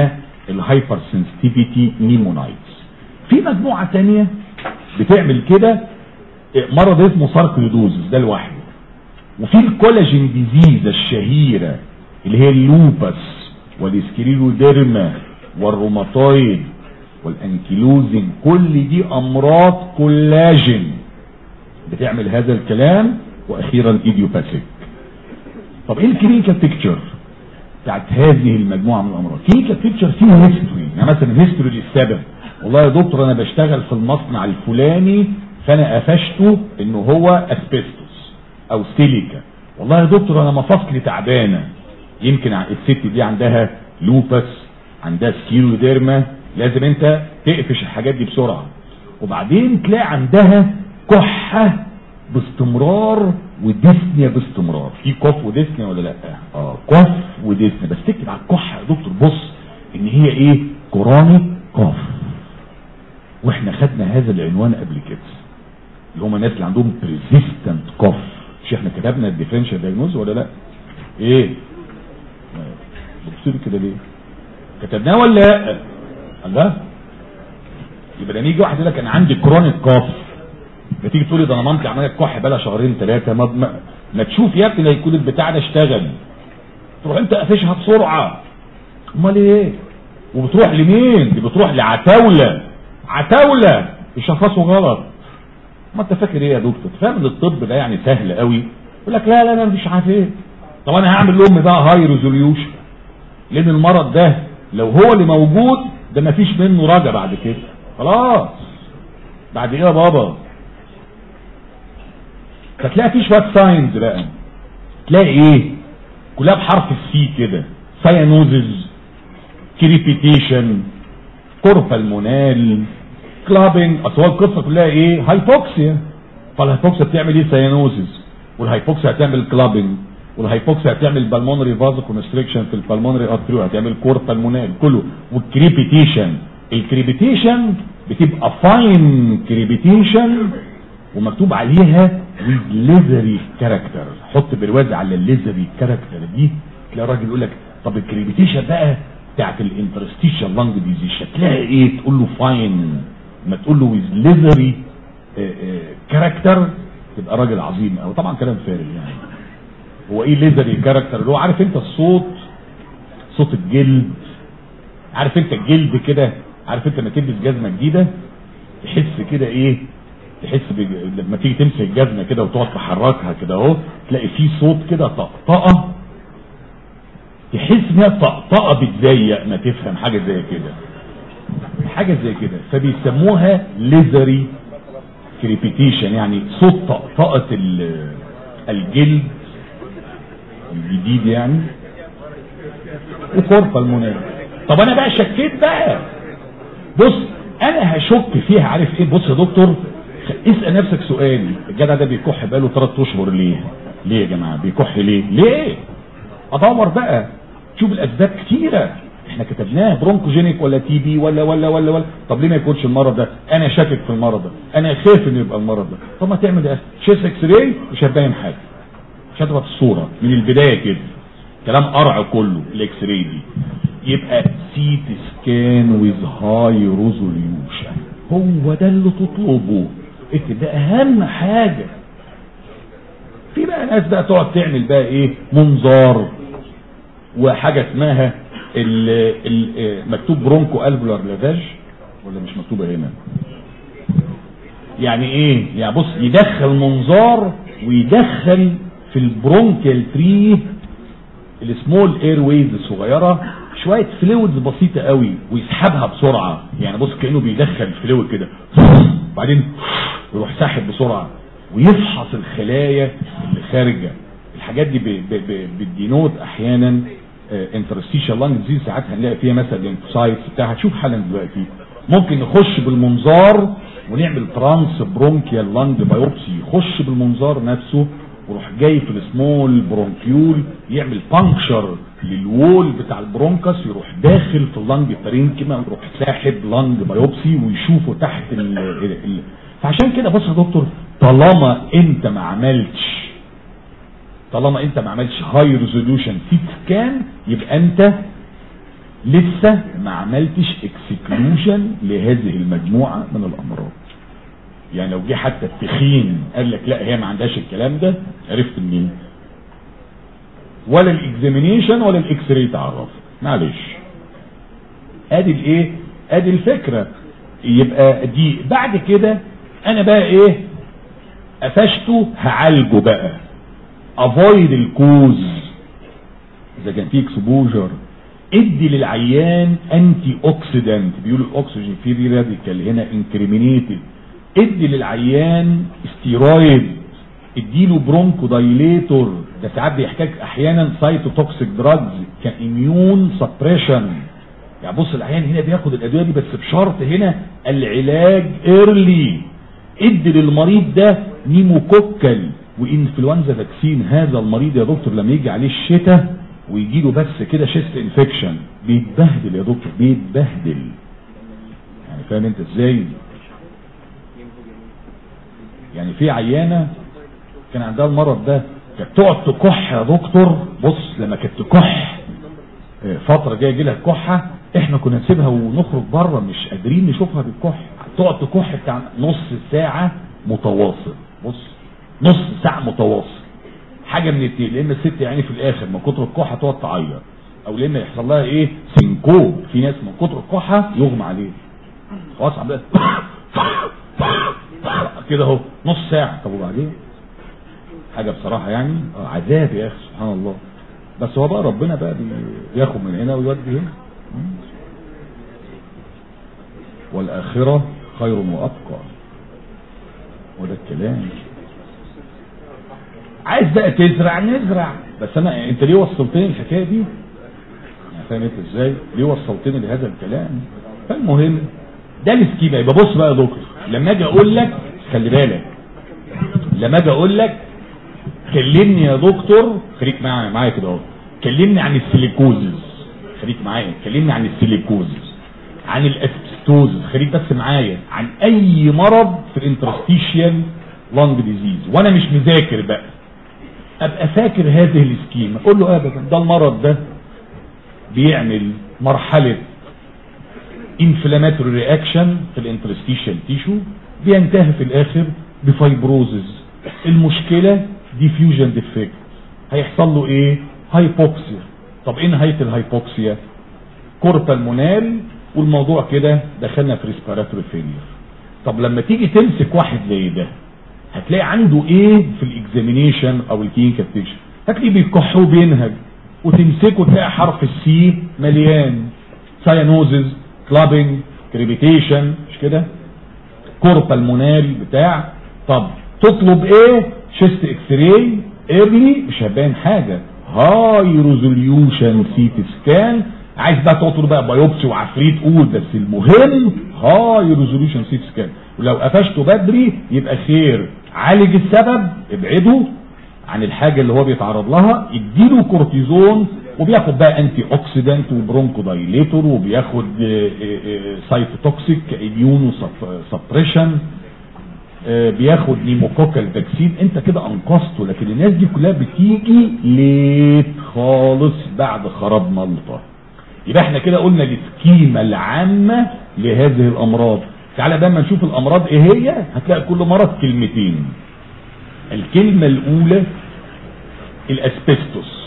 الهايبر سنسيتيفيتي نيمونايتس في مجموعة تانية بتعمل كده مرض اسمه ساركويدوزس ده لوحده وفي الكولاجين ديزيز الشهيرة اللي هي اللوبس والاسكريلوديرما والروماتويد والانكيلوزين كل دي امراض كولاجين بتعمل هذا الكلام واخيرا ايديوباثيك طب ايه الكلينيكال بيكتشر بتاعت هذه المجموعه من الامراض كلينيكال بيكتشر فيه هيستوري يعني مثلا هيستوري للسبب والله يا دكتور انا بشتغل في المصنع الفلاني فانا قفشته انه هو اسبستوس او سيليكا والله يا دكتور انا مفاصلي تعبانه يمكن الست دي عندها لوبس عندها سكيروديرما لازم انت تقفش الحاجات دي بسرعه وبعدين تلاقي عندها كحه باستمرار وديسنيا باستمرار في كف وديسنيا ولا لا اه كف وديسنيا بس تكتب على الكحه يا دكتور بص ان هي ايه كورونيك كف واحنا خدنا هذا العنوان قبل كده اللي هم الناس اللي عندهم بريزيستنت كف مش احنا كتبنا الديفرنشال دايجنوز ولا لا ايه بتصير كده ليه كتبناه ولا لا الله يبقى لما يجي واحد يقول لك انا عندي كرونيك كاف ما تيجي تقول لي ده انا مامتي عماله تكح بقى شهرين ثلاثه ما, ما, ما تشوف يا ابني يكون البتاع ده اشتغل تروح انت قافشها بسرعه امال ايه وبتروح لمين دي بتروح لعتاوله عتاوله يشخصوا غلط ما انت فاكر ايه يا دكتور فاهم ان الطب ده يعني سهل قوي يقول لك لا لا لا مش عارف ايه طب انا هعمل لامي بقى هاي ريزوليوشن لان المرض ده لو هو اللي موجود ده ما فيش منه رجع بعد كده خلاص بعد ايه يا بابا فتلاقي في شويه ساينز بقى تلاقي ايه كلها بحرف السي كده ساينوزز كريبيتيشن كوربالمونال كلابنج اصل هو القصه كلها ايه هايبوكسيا فالهايبوكسيا بتعمل ايه ساينوزز والهايبوكسيا هتعمل كلابنج والهايبوكسيا هتعمل بالمونري فازو كونستريكشن في البالمونري ارتريو هتعمل كور بالمونال كله والكريبيتيشن الكريبيتيشن بتبقى فاين كريبيتيشن ومكتوب عليها with ليزري كاركتر حط برواز على الليزري كاركتر دي تلاقي الراجل يقول لك طب الكريبيتيشن بقى بتاعت الانترستيشال لانج ديزيز شكلها ايه تقول له فاين ما تقول له with ليزري كاركتر تبقى راجل عظيم قوي طبعا كلام فارغ يعني هو ايه ليزري كاركتر اللي هو عارف انت الصوت صوت الجلد عارف انت الجلد كده عارف انت لما تلبس جزمه جديده تحس كده ايه تحس بج... لما تيجي تمسك الجزمه كده وتقعد تحركها كده اهو تلاقي في صوت كده طقطقه تحس انها طقطقه بتضيق ما تفهم حاجه زي كده حاجه زي كده فبيسموها ليزري كريبيتيشن يعني صوت طقطقه الجلد الجديد يعني وكورفا المنال طب انا بقى شكيت بقى بص انا هشك فيها عارف ايه بص يا دكتور اسال نفسك سؤال الجدع ده بيكح بقاله 3 اشهر ليه ليه يا جماعه بيكح ليه ليه ادور بقى شوف الاسباب كتيره احنا كتبناه برونكوجينيك ولا تي بي ولا ولا ولا ولا طب ليه ما يكونش المرض ده انا شاكك في المرض ده انا خايف انه يبقى المرض ده طب ما تعمل ايه شيست اكس راي مش هتبين حاجه مش هتبقى الصوره من البدايه كده كلام قرع كله الاكس راي دي يبقى سي تي سكان ويز هاي ريزوليوشن هو ده اللي تطلبه اكتب ده اهم حاجه في بقى ناس بقى تقعد تعمل بقى ايه منظار وحاجه اسمها ال ال مكتوب برونكو الفولار لافاج ولا مش مكتوبه هنا يعني ايه يعني بص يدخل منظار ويدخل في البرونكال تري السمول اير ويز الصغيره شويه فلويدز بسيطه قوي ويسحبها بسرعه يعني بص كانه بيدخل فلويد كده وبعدين يروح ساحب بسرعه ويفحص الخلايا اللي خارجه الحاجات دي بالدينوت احيانا انترستيشال لانج ديزيز ساعات هنلاقي فيها مثلا الانفسايتس بتاع هتشوف حالا دلوقتي ممكن نخش بالمنظار ونعمل ترانس برونكيال لانج بايوبسي يخش بالمنظار نفسه ويروح جاي في السمول برونكيول يعمل بانكشر للوول بتاع البرونكس يروح داخل في اللنج بارينكيما ويروح ساحب لنج بايوبسي ويشوفه تحت ال ال فعشان كده بص يا دكتور طالما انت ما عملتش طالما انت ما عملتش هاي ريزوليوشن سيت سكان يبقى انت لسه ما عملتش اكسكلوجن لهذه المجموعة من الامراض يعني لو جه حتى التخين قال لك لا هي ما عندهاش الكلام ده عرفت منين ولا الاكزامينيشن ولا الاكس راي تعرف معلش ادي الايه ادي الفكرة يبقى دي بعد كده انا بقى ايه قفشته هعالجه بقى افويد الكوز اذا كان في اكسبوجر ادي للعيان انتي اوكسيدنت بيقولوا الاكسجين في راديكال هنا انكريمينيتد ادي للعيان استيرويد اديله برونكو دايليتور ده ساعات بيحتاج احيانا سايتوتوكسيك دراجز كاميون سبريشن يعني بص العيان هنا بياخد الادويه دي بس بشرط هنا العلاج ايرلي ادي للمريض ده نيموكوكل وانفلونزا فاكسين هذا المريض يا دكتور لما يجي عليه الشتاء ويجي له بس كده شيست انفكشن بيتبهدل يا دكتور بيتبهدل يعني فاهم انت ازاي يعني في عيانه كان عندها المرض ده كانت تقعد تكح يا دكتور بص لما كانت تكح فتره جايه يجي لها كحه احنا كنا نسيبها ونخرج بره مش قادرين نشوفها بالكح تقعد تكح بتاع نص ساعه متواصل بص نص ساعه متواصل حاجه من التين لان الست يعني في الاخر من كتر الكحه تقعد تعيط او لان يحصل لها ايه سنكوب في ناس من كتر الكحه يغمى عليه خلاص عملت كده اهو نص ساعه طب وبعدين حاجه بصراحه يعني عذاب يا اخي سبحان الله بس هو بقى ربنا بقى بياخد من هنا ويودي هنا والآخرة خير وأبقى وده الكلام عايز بقى تزرع نزرع بس انا انت ليه وصلتني الحكايه دي يعني فاهم انت ازاي ليه وصلتني لهذا الكلام فالمهم ده السكيما يبقى بص بقى يا دكتور لما اجي اقول لك خلي بالك لما اجي اقول لك كلمني يا دكتور خليك معايا معايا كده اهو كلمني عن السيليكوزز خليك معايا كلمني عن السيليكوزز عن الاسبستوزز خليك بس معايا عن اي مرض في الانترستيشيال لانج ديزيز وانا مش مذاكر بقى ابقى فاكر هذه السكيمة اقول له ابدا ده المرض ده بيعمل مرحلة inflammatory رياكشن في الانترستيشال تيشو بينتهي في الاخر بفايبروزز المشكلة ديفيوجن ديفكت هيحصل له ايه هايبوكسيا طب ايه نهاية الهايبوكسيا كورتال مونال والموضوع كده دخلنا في ريسبيراتوري فيلير طب لما تيجي تمسك واحد زي ده هتلاقي عنده ايه في الاكزامينيشن او الكلينيكال بيكشن هتلاقيه بيكح وبينهج وتمسكه تلاقي حرف السي مليان ساينوزز كلابنج كريبيتيشن مش كده كوربالمونال بتاع طب تطلب ايه شيست اكس راي ايرلي مش هيبان حاجه هاي ريزوليوشن سي تي سكان عايز بقى تقول بقى بايوبسي وعفريت قول بس المهم هاي ريزوليوشن سي تي سكان ولو قفشته بدري يبقى خير عالج السبب ابعده عن الحاجة اللي هو بيتعرض لها اديله كورتيزون وبياخد بقى انتي اوكسيدنت وبرونكو دايليتور وبياخد سايتوتوكسيك اميونو سبريشن بياخد نيموكوكال فاكسين انت كده انقذته لكن الناس دي كلها بتيجي ليت خالص بعد خراب ملطه يبقى احنا كده قلنا السكيمه العامه لهذه الامراض تعالى بقى ما نشوف الامراض ايه هي هتلاقي كل مرض كلمتين الكلمة الاولى الاسبستوس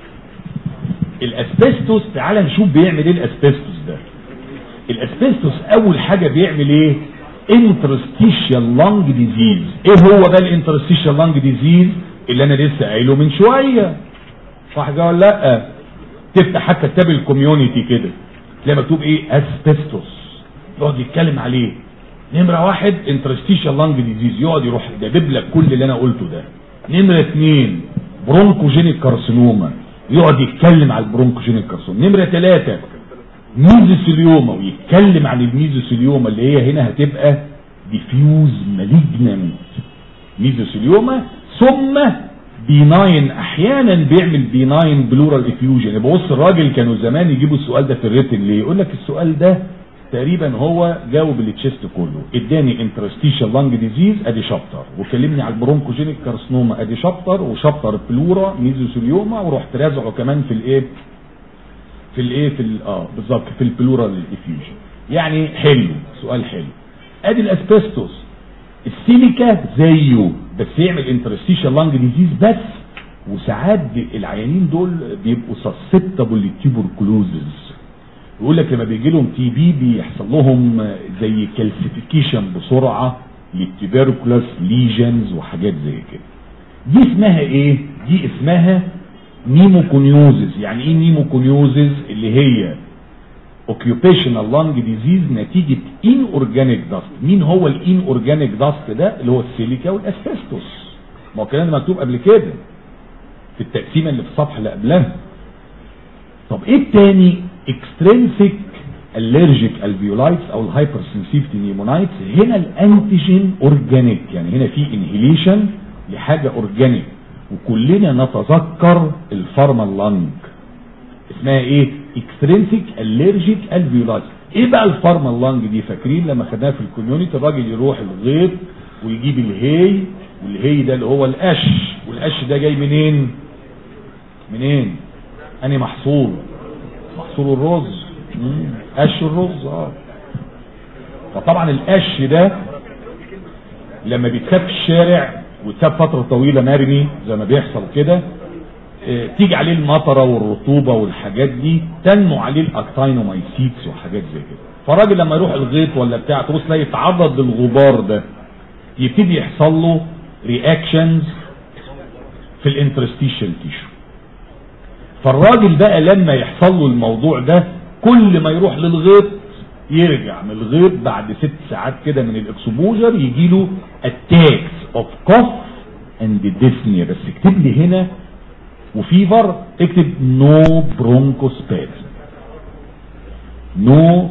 الاسبستوس تعالى نشوف بيعمل ايه الاسبستوس ده الاسبستوس اول حاجة بيعمل ايه interstitial lung disease ايه هو بقى الانترستيشال lung disease اللي انا لسه قايله من شوية صح كده ولا لا تفتح حتى كتاب الكوميونتي كده تلاقي مكتوب ايه اسبستوس يقعد يتكلم عليه نمرة واحد انترستيشال لانج ديزيز يقعد يروح دبب لك كل اللي انا قلته ده نمرة اثنين برونكوجينيك كارسينوما يقعد يتكلم على البرونكوجينيك كارسينوما نمرة ثلاثة ميزوسيليوما ويتكلم عن الميزوسيليوما اللي هي هنا هتبقى ديفيوز مالجنانت ميزوسيليوما ثم بيناين احيانا بيعمل بيناين بلورال افيوجن يبقى بص الراجل كانوا زمان يجيبوا السؤال ده في الريتن ليه يقول لك السؤال ده تقريبا هو جاوب التشيست كله اداني انترستيشال لانج ديزيز ادي شابتر وكلمني على البرونكوجينيك كارسنوما ادي شابتر وشابتر بلورا ميزوسيليوما ورحت رازعه كمان في الايه في الايه في ال- اه بالظبط في البلورال افيوجن يعني حلو سؤال حلو ادي الاسبستوس السيليكا زيه بس يعمل انترستيشال لانج ديزيز بس وساعات بي- العيانين دول بيبقوا سسبتبل للتيبركلوزز يقول لك لما بيجي لهم تي بي بيحصل لهم زي كالسيفيكيشن بسرعه للتيبركلوس ليجنز وحاجات زي كده دي اسمها ايه دي اسمها نيموكونيوزز يعني ايه نيموكونيوزز اللي هي occupational lung disease نتيجة inorganic dust مين هو الاينورجانيك داست ده اللي هو السيليكا والاسبستوس ما هو الكلام ده مكتوب قبل كده في التقسيمة اللي في الصفحة اللي قبلها طب ايه التاني extrinsic allergic alveolites او الهايبر sensitivity pneumonitis هنا الانتيجين اورجانيك يعني هنا في انهيليشن لحاجة اورجانيك وكلنا نتذكر الفارما لانج اسمها ايه اكسترينسيك الرجيك الفيولايتس ايه بقى الفارما لانج دي فاكرين لما خدناها في الكوميونتي الراجل يروح الغيط ويجيب الهي والهي ده اللي هو القش والقش ده جاي منين منين اني محصول محصول الرز مم. قش الرز اه فطبعا القش ده لما بيتساب في الشارع ويتساب فترة طويلة مرمي زي ما بيحصل كده اه تيجي عليه المطرة والرطوبة والحاجات دي تنمو عليه الاكتاينومايسيتس وحاجات زي كده فالراجل لما يروح الغيط ولا بتاع تبص تلاقي يتعرض للغبار ده يبتدي يحصل له رياكشنز في الانترستيشن تيشو فالراجل بقى لما يحصل له الموضوع ده كل ما يروح للغيط يرجع من الغيط بعد ست ساعات كده من الاكسبوجر يجي له اتاكس اوف كوف اند ديسنيا بس اكتب لي هنا وفيفر اكتب نو برونكوسبازم نو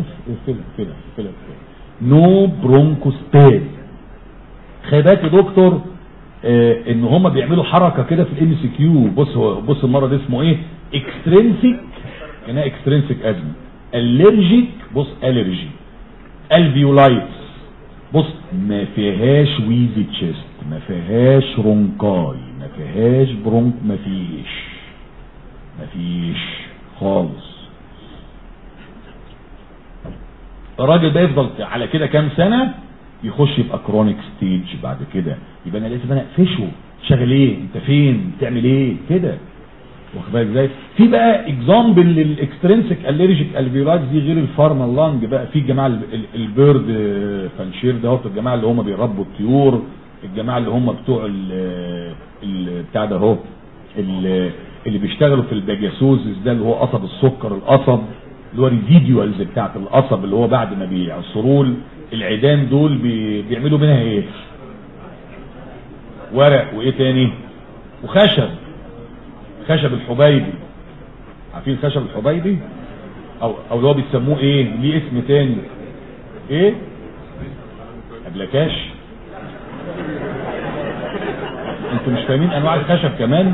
نو برونكوسبازم خلي بالك يا دكتور آه ان هم بيعملوا حركه كده في الام سي كيو بص هو بص المرض اسمه ايه اكسترينسيك هنا اكسترينسيك ازمه الرجيك بص الرجي الفيولايتس بص ما فيهاش ويزي تشيست ما فيهاش رونكاي ما فيهاش برونك ما فيش ما فيش خالص الراجل ده يفضل على كده كام سنة يخش يبقى كرونيك ستيج بعد كده يبقى انا لازم انا اقفشه شغال ايه انت فين بتعمل ايه كده واخد بالك ازاي في بقى اكزامبل للاكسترنسك الرجيك الفيولايتس دي غير الفارما لانج بقى في الجماعه ال- ال- البيرد فانشير ده الجماعه اللي هم بيربوا الطيور الجماعه اللي هم بتوع ال- ال- بتاع ده اهو ال- اللي بيشتغلوا في الباجاسوزس ده اللي هو قصب السكر القصب اللي هو ريزيديوالز بتاعت القصب اللي هو بعد ما بيعصروه العيدان دول بي- بيعملوا منها ايه ورق وايه تاني وخشب خشب الحبيبي عارفين خشب الحبيبي او او اللي هو بيسموه ايه ليه اسم تاني ايه ابلكاش انتوا مش فاهمين انواع الخشب كمان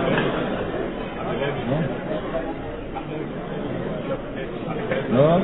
اه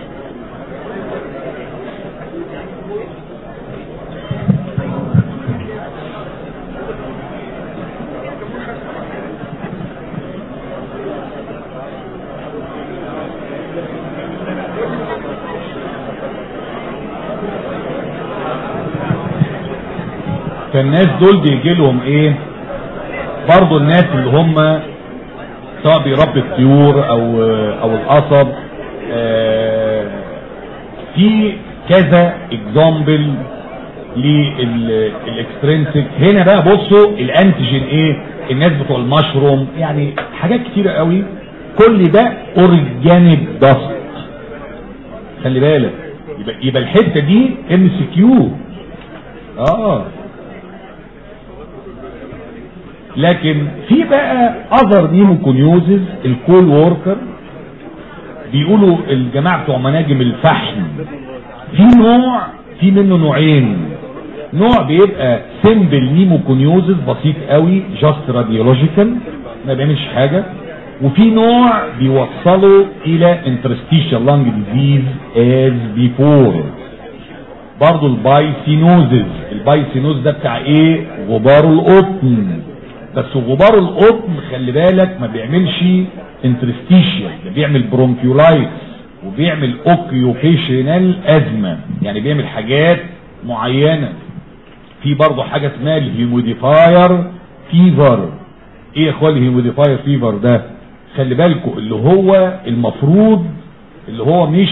فالناس دول بيجي لهم ايه برضو الناس اللي هم سواء بيربي الطيور او او القصب آه، في كذا اكزامبل للاكسترنسك هنا بقى بصوا الانتيجين ايه الناس بتوع المشروم يعني حاجات كتيره قوي كل ده اورجانيك داست خلي بالك يبقى يبقى الحته دي ام سي كيو اه لكن في بقى اذر نيموكونيوزز الكول ووركر بيقولوا الجماعه بتوع مناجم الفحم في نوع في منه نوعين نوع بيبقى سيمبل نيموكونيوزز بسيط قوي جاست راديولوجيكال ما بيعملش حاجه وفي نوع بيوصله الى انترستيشال لانج ديزيز از بيفور برضه البايسينوزز البايسينوز ده بتاع ايه غبار القطن بس غبار القطن خلي بالك ما بيعملش انترستيشيال ده بيعمل برونكيولايتس وبيعمل اوكيوبيشنال ازمه يعني بيعمل حاجات معينه في برضه حاجه اسمها الهيموديفاير فيفر ايه يا اخوان الهيموديفاير فيفر ده خلي بالكم اللي هو المفروض اللي هو مش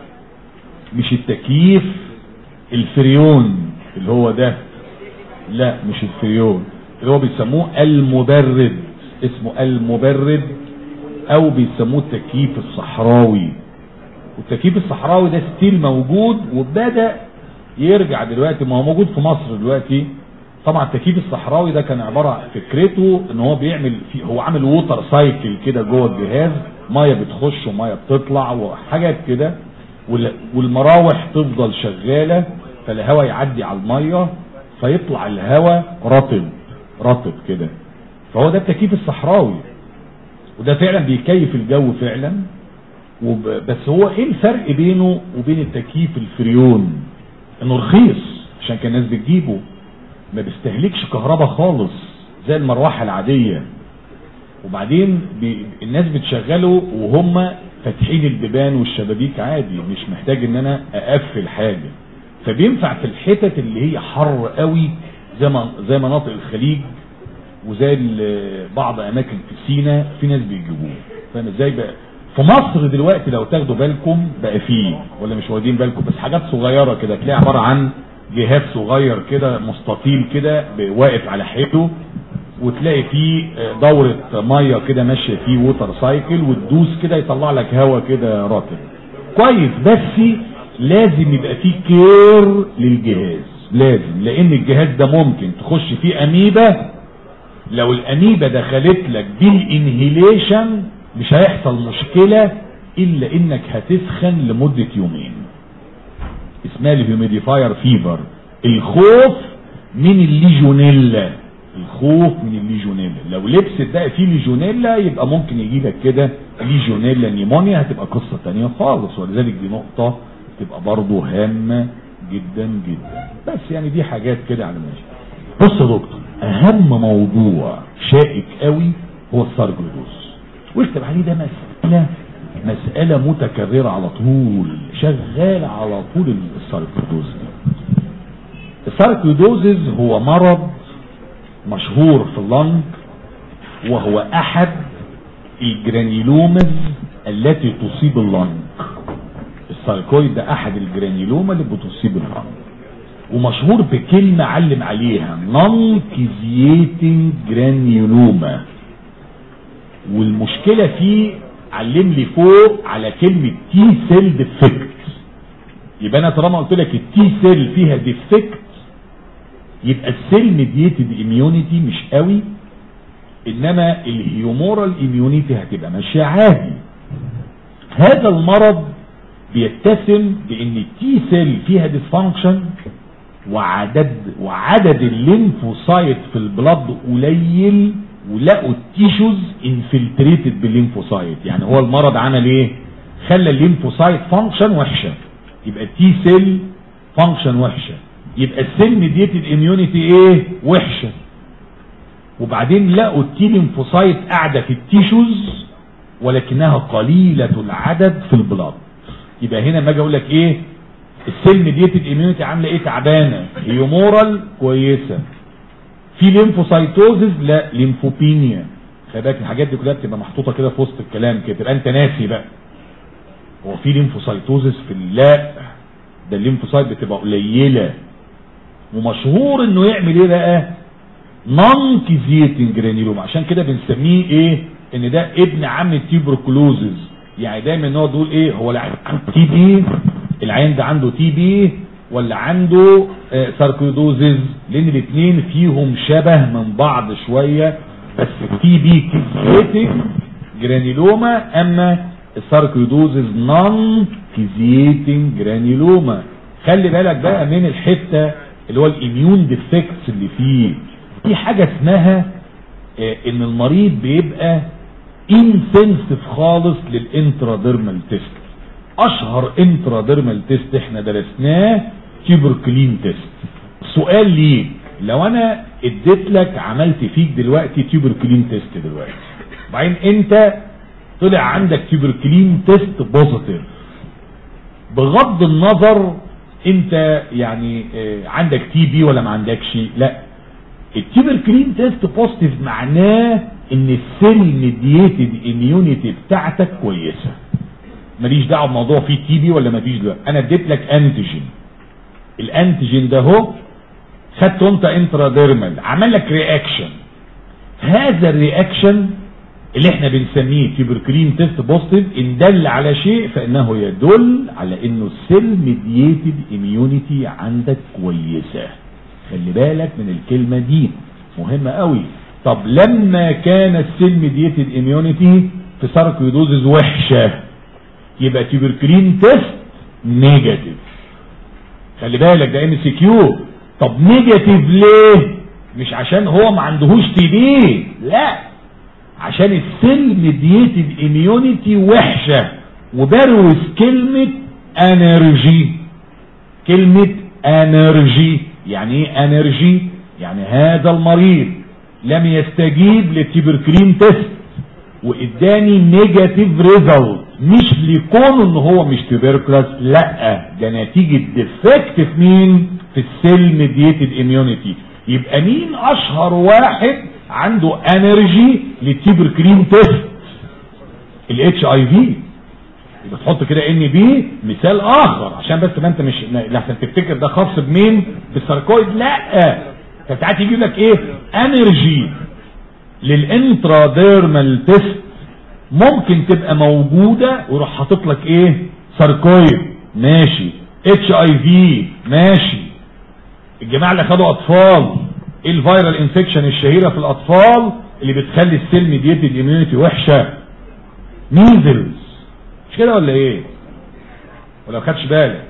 مش التكييف الفريون اللي هو ده لا مش الفريون اللي هو بيسموه المبرد اسمه المبرد او بيسموه التكييف الصحراوي والتكييف الصحراوي ده ستيل موجود وبدأ يرجع دلوقتي ما هو موجود في مصر دلوقتي طبعا التكييف الصحراوي ده كان عبارة عن فكرته ان هو بيعمل في هو عامل ووتر سايكل كده جوه الجهاز ميه بتخش وميه بتطلع وحاجات كده والمراوح تفضل شغالة فالهواء يعدي على المية فيطلع الهواء رطب رطب كده فهو ده التكييف الصحراوي وده فعلا بيكيف الجو فعلا وب... بس هو ايه الفرق بينه وبين التكييف الفريون انه رخيص عشان كان الناس بتجيبه ما بيستهلكش كهرباء خالص زي المروحة العادية وبعدين بي... الناس بتشغله وهم فاتحين البيبان والشبابيك عادي مش محتاج ان انا اقفل حاجة فبينفع في الحتت اللي هي حر قوي زي ما زي مناطق الخليج وزي بعض اماكن في سينا في ناس بيجيبوه فاهم ازاي بقى في مصر دلوقتي لو تاخدوا بالكم بقى فيه ولا مش واخدين بالكم بس حاجات صغيرة كده تلاقي عبارة عن جهاز صغير كده مستطيل كده واقف على حيطه وتلاقي فيه دورة مية كده ماشية فيه ووتر سايكل وتدوس كده يطلع لك هوا كده راتب كويس بس لازم يبقى فيه كير للجهاز لازم لان الجهاز ده ممكن تخش فيه اميبا لو الاميبا دخلت لك بالانهيليشن مش هيحصل مشكلة الا انك هتسخن لمدة يومين اسمها الهيوميديفاير فيفر الخوف من الليجونيلا الخوف من الليجونيلا لو لبست بقى فيه ليجونيلا يبقى ممكن يجي لك كده ليجونيلا نيمونيا هتبقى قصة تانية خالص ولذلك دي نقطة تبقى برضو هامة جدا جدا بس يعني دي حاجات كده على ماشي بص يا دكتور اهم موضوع شائك قوي هو السارجلوس واكتب عليه ده مسألة مسألة متكررة على طول شغال على طول الساركيدوز دي الساركيدوزز هو مرض مشهور في اللنج وهو احد الجرانيلومز التي تصيب اللنج الساركويد ده احد الجرانيلوما اللي بتصيب اللنج ومشهور بكلمة علم عليها نون كيزيتنج جرانيولوما والمشكلة فيه علم لي فوق على كلمة تي سيل ديفكت يبقى انا طالما قلت لك التي سيل فيها ديفكت يبقى السيل ميديتد اميونيتي مش قوي انما الهيومورال اميونيتي هتبقى ماشيه عادي هذا المرض بيتسم بان التي سيل فيها ديسفانكشن وعدد وعدد الليمفوسايت في البلد قليل ولقوا التيشوز انفلتريتد بالليمفوسايت يعني هو المرض عمل ايه خلى الليمفوسايت فانكشن وحشه يبقى التي سيل فانكشن وحشه يبقى السيل ميديتد اميونيتي ايه وحشه وبعدين لقوا التي ليمفوسايت قاعده في التيشوز ولكنها قليله العدد في البلاد يبقى هنا ما اجي اقول لك ايه السيل ميديتد اميونيتي عامله ايه تعبانه هيومورال كويسه في ليمفوسايتوزز لا ليمفوبينيا خلي بالك الحاجات دي كلها بتبقى محطوطه كده في وسط الكلام كده تبقى انت ناسي بقى هو في ليمفوسايتوزز في لا ده الليمفوسايت بتبقى قليله ومشهور انه يعمل ايه بقى نون كيزيتنج جرانيلوم عشان كده بنسميه ايه ان ده ابن عم التيبروكلوزز يعني دايما ان هو تقول ايه هو العين عنده تي بي العين ده عنده تي بي ولا عنده آه ساركويدوزز لان الاثنين فيهم شبه من بعض شوية بس التي بي كيزيتنج جرانيلوما اما الساركويدوزز نون كيزيتنج جرانيلوما خلي بالك بقى من الحتة اللي هو الاميون ديفكتس اللي فيه في حاجة اسمها آه ان المريض بيبقى انسنسيف خالص للانتراديرمال تيست اشهر انتراديرمال تيست احنا درسناه تيبركلين تيست سؤال ليك لو انا اديت لك عملت فيك دلوقتي تيوبركلين تيست دلوقتي وبعدين انت طلع عندك تيوبركلين تيست بوزيتيف بغض النظر انت يعني اه عندك تي بي ولا ما عندكش لا التيوبركلين تيست بوزيتيف معناه ان السيل ميدييتد اميونيتي بتاعتك كويسه ماليش دعوه بموضوع فيه تي بي ولا ما فيش دلوقتي انا اديت لك انتيجين الانتيجين ده اهو خدته انت انتراديرمال عمل لك رياكشن هذا الرياكشن اللي احنا بنسميه تيبركلين تيست بوزيتيف ان دل على شيء فانه يدل على انه السيل ميدييتد اميونيتي عندك كويسه خلي بالك من الكلمه دي مهمه قوي طب لما كان السيل ميدييتد اميونيتي في ساركويدوزز وحشه يبقى تيبركلين تيست نيجاتيف خلي بالك ده ام سي كيو طب نيجاتيف ليه مش عشان هو ما عندهوش تي بي لا عشان السيل ميدييتد اميونيتي وحشه وبروز كلمه انرجي كلمه انرجي يعني ايه انرجي يعني هذا المريض لم يستجيب للتيبركلين تيست واداني نيجاتيف ريزلت مش لكونه ان هو مش تيبركلس لا ده نتيجة ديفكت في مين في السيل ميدييتد اميونيتي يبقى مين اشهر واحد عنده انرجي للتيبركلين تيست الاتش اي في يبقى تحط كده ان بي مثال اخر عشان بس ما انت مش لحسن تفتكر ده خاص بمين بالساركويد لا ساعات يجيب لك ايه انرجي للانتراديرمال تيست ممكن تبقى موجودة ويروح حاطط لك ايه ساركويد ماشي اتش اي في ماشي الجماعة اللي خدوا اطفال ايه الفيرال انفكشن الشهيرة في الاطفال اللي بتخلي السيل ميديتد اميونيتي وحشة ميزلز مش كده ولا ايه ولا ما خدش بالك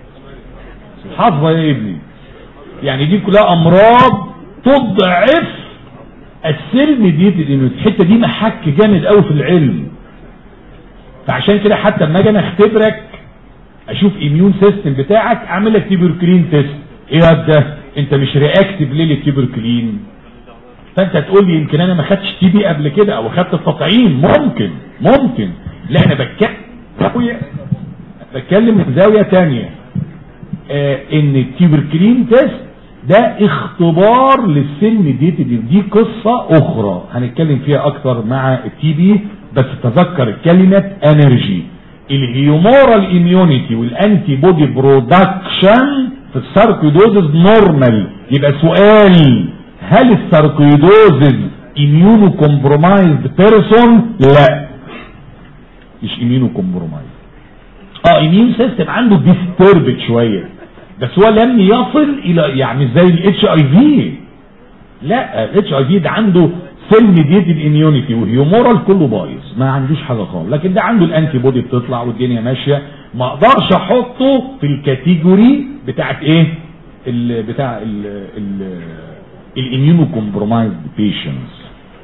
حافظه يا ابني يعني دي كلها امراض تضعف السيل ميديتد اميونيتي الحته دي محك جامد قوي في العلم فعشان كده حتى لما اجي انا اختبرك اشوف اميون سيستم بتاعك اعمل لك تيبركلين تيست ايه ده انت مش رياكتيف ليه للتيبركلين فانت تقول لي يمكن انا ما خدتش تي بي قبل كده او خدت التطعيم ممكن ممكن لا انا بتكلم زاويه بتكلم من زاويه ثانيه آه ان التيبركلين تيست ده اختبار للسيل ميديتد دي قصة اخرى هنتكلم فيها اكتر مع التي بي بس تذكر كلمة انرجي الهيومورال اميونيتي والانتي بودي برودكشن في الساركويدوزز نورمال يبقى سؤال هل الساركويدوزز اميونو كومبرومايزد بيرسون لا مش اميونو كومبرومايزد اه اميون سيستم عنده ديستربت شويه بس هو لم يصل الى يعني زي الاتش اي في لا الاتش اي في ده عنده سيل ميديتد اميونيتي وهيومورال كله بايظ ما عندوش حاجه خالص لكن ده عنده الانتي بودي بتطلع والدنيا ماشيه ما اقدرش احطه في الكاتيجوري بتاعت ايه ال بتاع ال ال الاميونو كومبرومايزد بيشنتس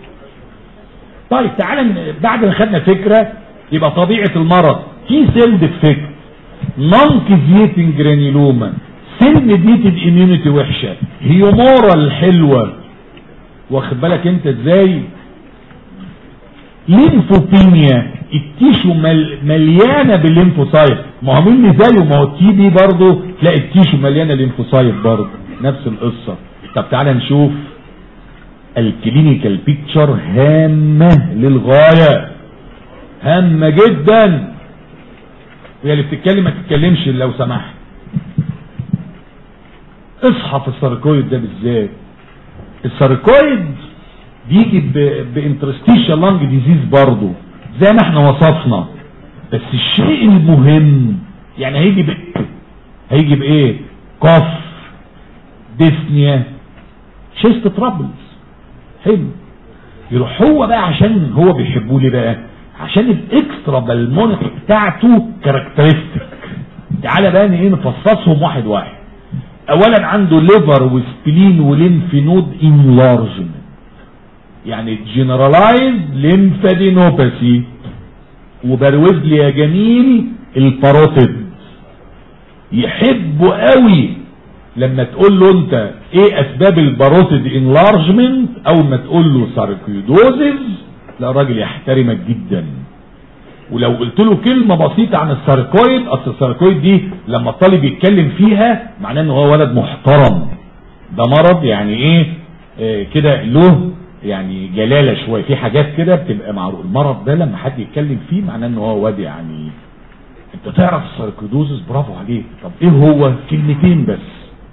طيب تعالى بعد ما خدنا فكره يبقى طبيعه المرض في سيل ديفكت نون كيزيتنج جرانيلوما سيل ميديتد اميونيتي وحشه هيومورال حلوه واخد بالك انت ازاي ليمفوبينيا التيشو مل مليانه بالليمفوسايت ما هو مين اللي زيه ما هو التي بي برضه تلاقي التيشو مليانه ليمفوسايت برضه نفس القصه طب تعالى نشوف الكلينيكال بيكتشر هامه للغايه هامه جدا وهي اللي بتتكلم ما تتكلمش لو سمحت اصحى في الساركويد ده بالذات الساركويد بيجي بانترستيشال لانج ديزيز برضه زي ما احنا وصفنا بس الشيء المهم يعني هيجي ب... هيجي بايه كوف ديسنيا شيست ترابلز حلو يروح هو بقى عشان هو بيحبوه ليه بقى عشان الاكسترا بالمونري بتاعته كاركترستيك تعالى بقى ايه نفصصهم واحد واحد اولا عنده ليفر وسبلين وليمف نود انلارجمنت يعني جنرالايز ليمفادينوباثي وبروز لي يا جميل الباروتيد يحبوا قوي لما تقول له انت ايه اسباب الباروتيد انلارجمنت اول ما تقول له ساركويدوزز لا الراجل يحترمك جدا ولو قلت له كلمة بسيطة عن الساركويد اصل الساركويد دي لما الطالب يتكلم فيها معناه ان هو ولد محترم ده مرض يعني ايه آه كده له يعني جلالة شوية في حاجات كده بتبقى معروف المرض ده لما حد يتكلم فيه معناه ان هو واد يعني انت تعرف الساركويدوزس برافو عليك طب ايه هو كلمتين بس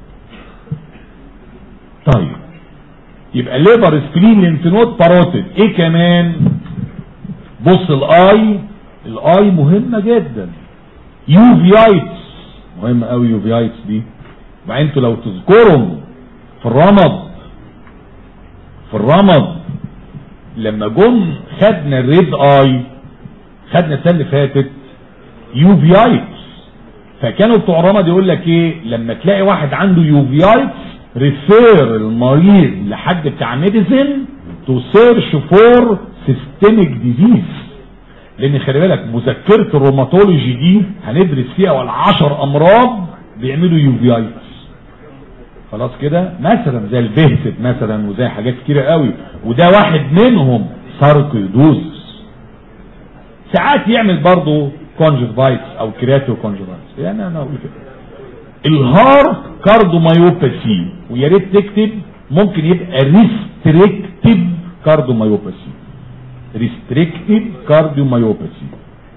طيب يبقى ليبر سكرين لينفنود باروتيد ايه كمان بص الاي الاي مهمة جدا يوفيايتس مهمة قوي يوفيايتس دي مع انتوا لو تذكروا في الرمض في الرمض لما جم خدنا الريد اي خدنا السنه اللي فاتت يوفيايتس فكانوا بتوع رمض يقول لك ايه لما تلاقي واحد عنده يوفيايتس ريفير المريض لحد بتاع ميديسن تو سيرش فور سيستميك ديزيز لان خلي بالك مذكره الروماتولوجي دي هندرس فيها ولا 10 امراض بيعملوا يوفيايتس خلاص كده مثلا زي البهست مثلا وزي حاجات كتيره قوي وده واحد منهم ساركويدوز ساعات يعمل برضه كونجكتيفايتس او كرياتو كونجكتيفايتس يعني انا اقول كده الهارت كاردومايوباثي ويا ريت تكتب ممكن يبقى ريستريكتيف كاردومايوباثي ريستريكتيف كارديومايوباثي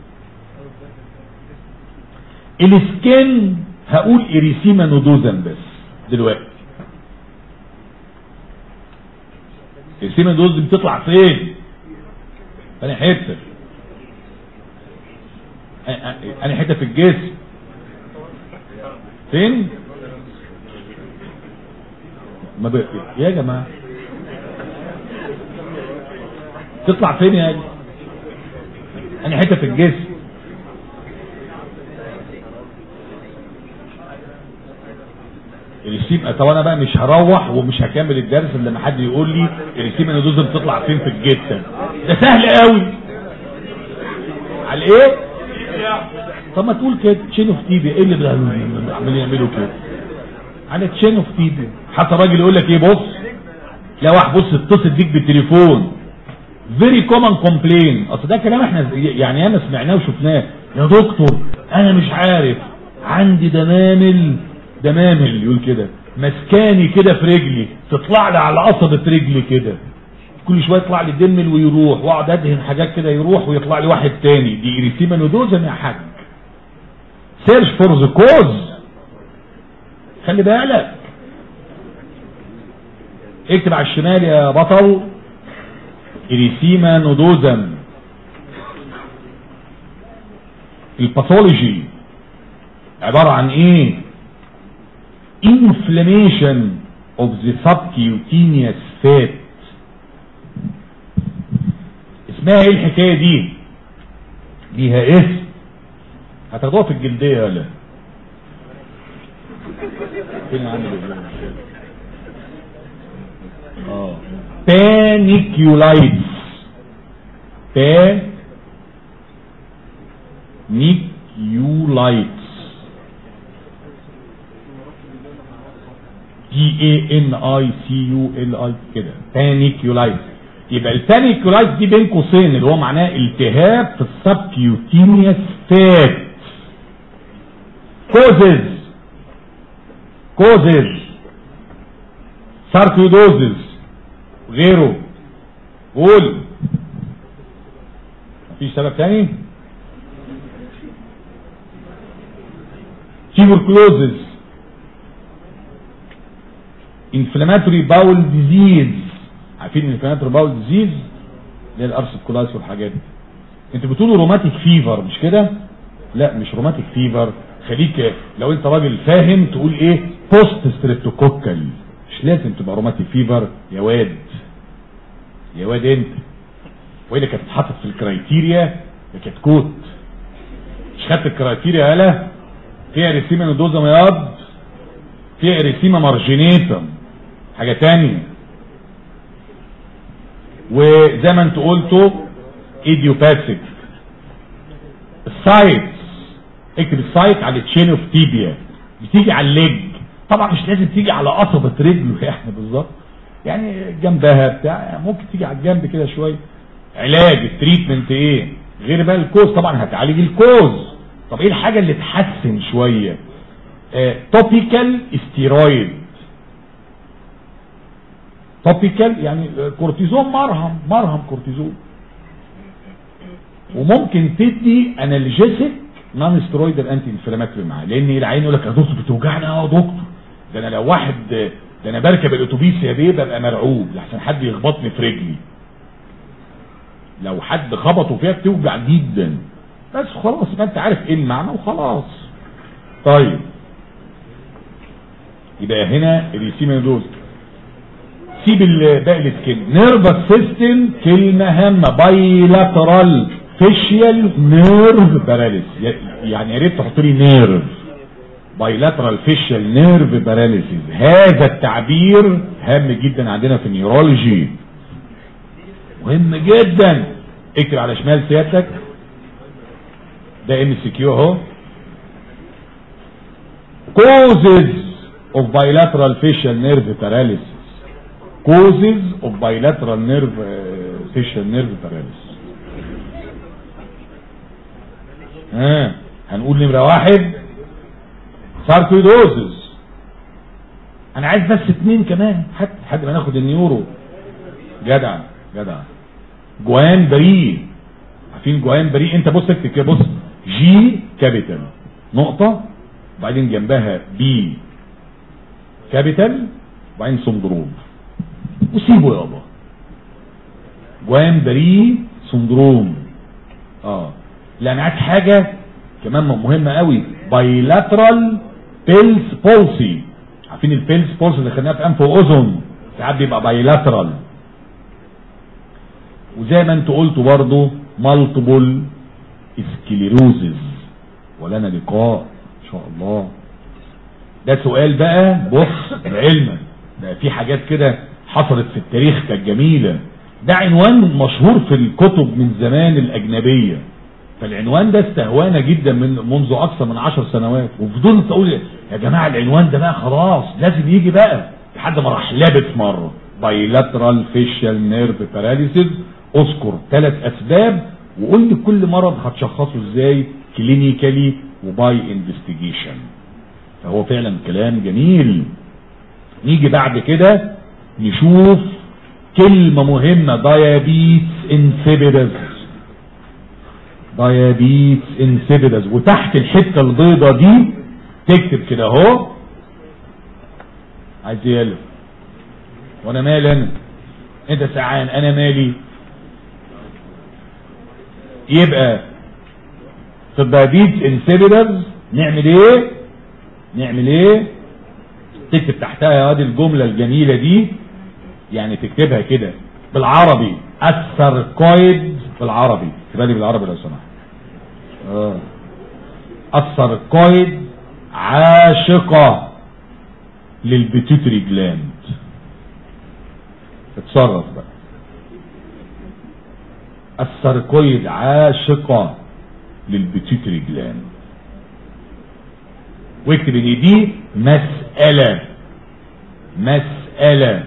السكن هقول اريسيما نودوزا بس دلوقتي اريسيما نودوزا بتطلع فين انا حته انا حته في الجسم فين ما ب... يا جماعه تطلع فين يا اجي انا حته في الجسم الريسيم طب انا بقى مش هروح ومش هكمل الدرس الا لما حد يقول لي الريسيم انودوزم بتطلع فين في الجسم ده سهل قوي على ايه طب ما تقول كده تشين اوف تيبي ايه اللي عمالين يعملوا كده على تشين اوف تيبي حتى راجل يقول لك ايه بص لا واحد بص اتصل بيك بالتليفون فيري كومن كومبلين اصل ده كلام احنا يعني انا سمعناه وشفناه يا دكتور انا مش عارف عندي دمامل دمامل يقول كده مسكاني كده في رجلي تطلع لي على قصبة رجلي كده كل شويه يطلع لي دمل ويروح واقعد ادهن حاجات كده يروح ويطلع لي واحد تاني دي اريثيما نودوزم يا حاج سيرش فور ذا كوز خلي بالك اكتب على الشمال يا بطل اريثيما نودوزم الباثولوجي عبارة عن ايه inflammation of the subcutaneous fat اسمها ايه الحكاية دي ليها اسم هتاخدوها في الجلدية ولا فين عندي اه بانيكيولايتس بانيكيولايتس دي اي ان اي سي يو ال اي كده بانيكيولايتس يبقى البانيكيولايتس دي بين قوسين اللي هو معناه التهاب في السبكيوتينيوس فات كوزز كوزز ساركيدوزز غيره قول مفيش سبب تاني tuberculosis inflammatory bowel disease عارفين inflammatory bowel disease اللي هي الارسل كولاس والحاجات دي انتوا بتقولوا روماتيك فيفر مش كده لا مش روماتيك فيفر خليك لو انت راجل فاهم تقول ايه بوست ستريبتوكوكال مش لازم تبقى روماتيك فيفر يا واد يا واد انت والا كانت اتحطت في الكرايتيريا يا كتكوت مش خدت الكرايتيريا يالا فيها ريسيما نودوزا مياض فيها ريسيما مارجينيتم حاجه تانية وزي ما انتوا قلتوا ايديوباثيك السايتس اكتب السايت على تشين اوف تيبيا بتيجي على الليج طبعا مش لازم تيجي على قصبة رجله يعني بالظبط يعني جنبها بتاع ممكن تيجي على الجنب كده شوية علاج التريتمنت ايه غير بقى الكوز طبعا هتعالج الكوز طب ايه الحاجة اللي تحسن شوية توبيكال استيرويد توبيكال يعني كورتيزون مرهم مرهم كورتيزون وممكن تدي انالجيسيك نون سترويدال انتي انفلاماتوري معاه لان العين يقول لك يا دكتور بتوجعني اه يا دكتور ده انا لو واحد ده انا بركب الاتوبيس يا بيه ببقى مرعوب لحسن حد يخبطني في رجلي لو حد خبطه فيها بتوجع جدا بس خلاص ما انت عارف ايه المعنى وخلاص طيب يبقى هنا الريسيما دوز سيب باقي السكين نيرفس سيستم كلمة هامة بايلاترال فيشيال نيرف باراليس يعني يا ريت تحط لي نيرف بايلاترال فيشيال نيرف باراليسيس هذا التعبير هام جدا عندنا في النيورولوجي مهم جدا اكتب على شمال سيادتك ده ام سي كيو اهو causes of bilateral facial nerve paralysis causes of bilateral nerve uh, facial nerve paralysis ها هنقول نمرة واحد ساركويدوزز انا عايز بس اتنين كمان حتى لحد ما ناخد النيورو جدع جدع جوان بري عارفين جوان بري انت بص اكتب كده بص جي كابيتال نقطة وبعدين جنبها بي كابيتال وبعدين سندروم وسيبه يابا جوان بري سندروم اه لان عايز حاجة كمان مهمة قوي بايلاترال بيلز بولسي عارفين البيلز بولسي اللي خدناها في انف واذن ساعات بيبقى بايلاترال وزي ما انتوا قلتوا برضه مالتيبل سكليروزز ولنا لقاء ان شاء الله ده سؤال بقى بص علما ده في حاجات كده حصلت في التاريخ كانت جميلة ده عنوان مشهور في الكتب من زمان الأجنبية فالعنوان ده استهوانا جدا من منذ أكثر من عشر سنوات وفضلت أقول يا جماعة العنوان ده بقى خلاص لازم يجي بقى لحد ما راح لابس مرة بايلاترال فيشال نيرف باراليسيس اذكر ثلاث أسباب وقول لي كل مرض هتشخصه ازاي كلينيكالي وباي انفستيجيشن فهو فعلا كلام جميل نيجي بعد كده نشوف كلمة مهمة دايابيتس انسيبيدز دايابيتس انسيبيدز وتحت الحتة البيضة دي تكتب كده اهو عايز يالف وانا مالي انا انت سعان انا مالي يبقى في الدايابيتس انسيبيدز نعمل ايه نعمل ايه تكتب تحتها يا واد الجملة الجميلة دي يعني تكتبها كده بالعربي السركويد بالعربي تبالي بالعربي لو سمحت اه السركويد عاشقة للبيتوتري جلاند اتصرف بقى السركويد عاشقة للبيتوتري جلاند واكتب ان دي مسألة مسألة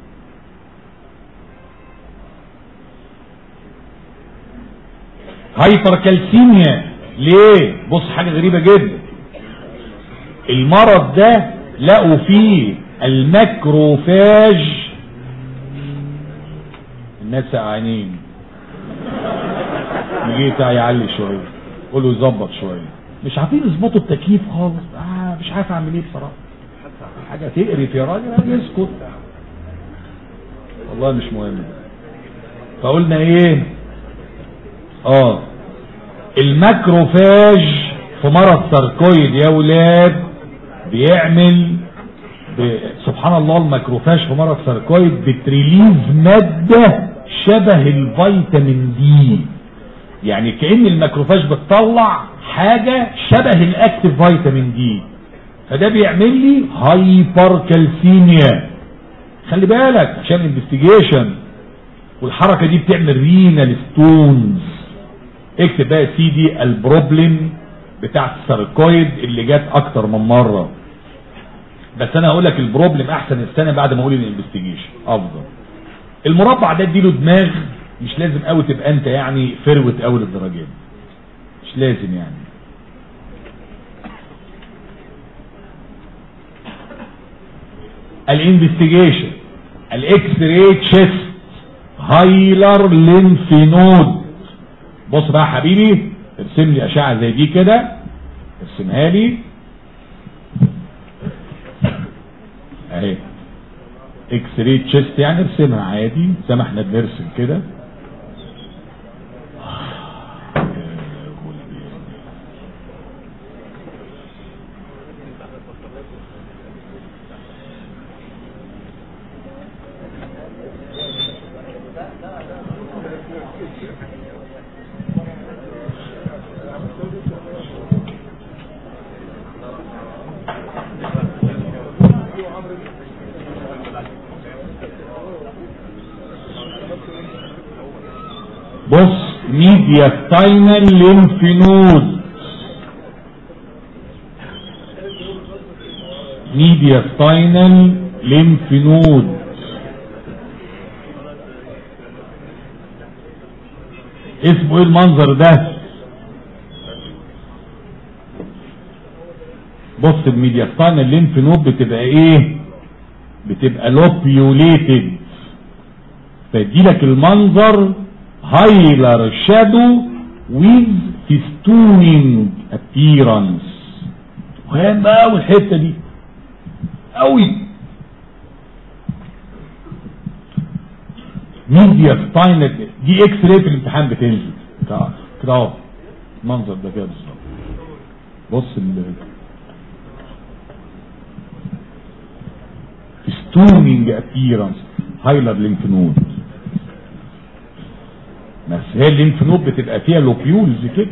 هايبركالسيميا ليه بص حاجة غريبة جدا المرض ده لقوا فيه الماكروفاج الناس سقعانين يجي يعلي شوية قولوا يظبط شوية مش عارفين يظبطوا التكييف خالص آه مش عارف اعمل ايه بصراحة حاجة تقرف يا راجل اسكت والله مش مهم فقلنا ايه اه الماكروفاج في مرض ساركويد يا ولاد بيعمل ب... سبحان الله الماكروفاج في مرض ساركويد بتريليز مادة شبه الفيتامين دي يعني كأن الماكروفاج بتطلع حاجة شبه الاكتف فيتامين دي فده بيعمل لي هايبر كالسيميا خلي بالك عشان انفستيجيشن والحركة دي بتعمل رينال ستونز اكتب بقى سي دي البروبلم بتاعت الساركويد اللي جت اكتر من مرة بس انا هقول لك البروبلم احسن السنه بعد ما اقول الانفستيجيشن افضل المربع ده اديله دماغ مش لازم قوي تبقى انت يعني فروت قوي للدرجه دي مش لازم يعني الانفستيجيشن الاكس راي تشيست هايلر لينف نود بص بقى يا حبيبي ارسم لي اشعه زي دي كده ارسمها لي اهي اكس راي تشيست يعني ارسمها عادي زي ما احنا بنرسم كده بص ميديا ستاينال لينف نود ميديا ستاينال لينف نود اسمه ايه المنظر ده بص الميديا ستاينال لينف نود بتبقى ايه بتبقى لوبيوليتد فيديلك المنظر هايلر شادو with festooning appearance وهي بقى قوي الحته دي قوي ميديا سباينال دي اكس راي في الامتحان بتنزل كده كده اهو المنظر ده كده بالظبط بص ال festooning appearance هايلر لينف نود بس هي الليمف نود بتبقى فيها لوبيولز كده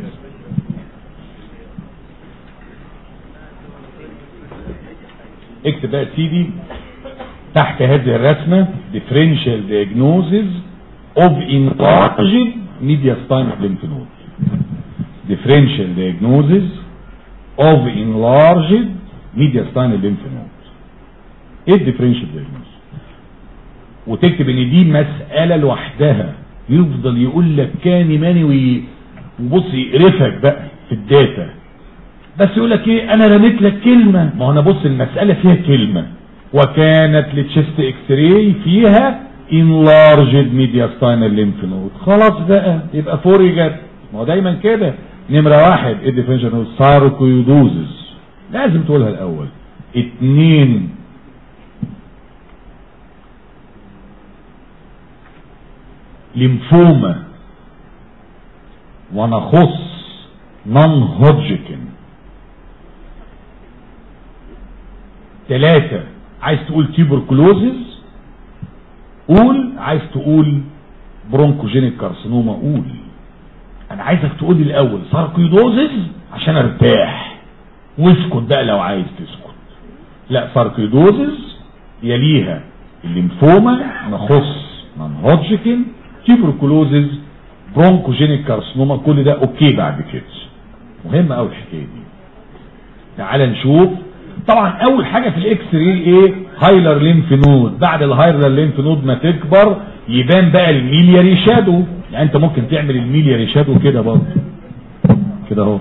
اكتب بقى سيدي تحت هذه الرسمة differential diagnosis of enlarged mediastinal lymph node differential diagnosis of enlarged mediastinal lymph node ايه الديفرنشال diagnosis وتكتب ان دي مسألة لوحدها يفضل يقول لك كان ماني وبص يقرفك بقى في الداتا بس يقول لك ايه انا رميت لك كلمة ما هو انا بص المسألة فيها كلمة وكانت لتشيست اكس راي فيها enlarged mediastinal lymph node خلاص بقى يبقى فوريجت ما هو دايما كده نمرة واحد ايه الديفرنشال ساركويدوزز لازم تقولها الاول اتنين ليمفوما ونخص نون هودجكن ثلاثة عايز تقول تيبركلوزز قول عايز تقول برونكوجينيك كارسينوما قول انا عايزك تقول لي الاول ساركيدوزز عشان ارتاح واسكت بقى لو عايز تسكت لا ساركيدوزز يليها الليمفوما نخص نون هودجكن تيبركلوزز برونكوجينيك كارسينوما كل ده اوكي بعد كده مهم قوي الحكايه دي تعال نشوف طبعا اول حاجه في الاكس راي ايه هايلر ليمف نود بعد الهايلر ليمف نود ما تكبر يبان بقى الميلياري شادو يعني انت ممكن تعمل الميلياري شادو كده برضه كده اهو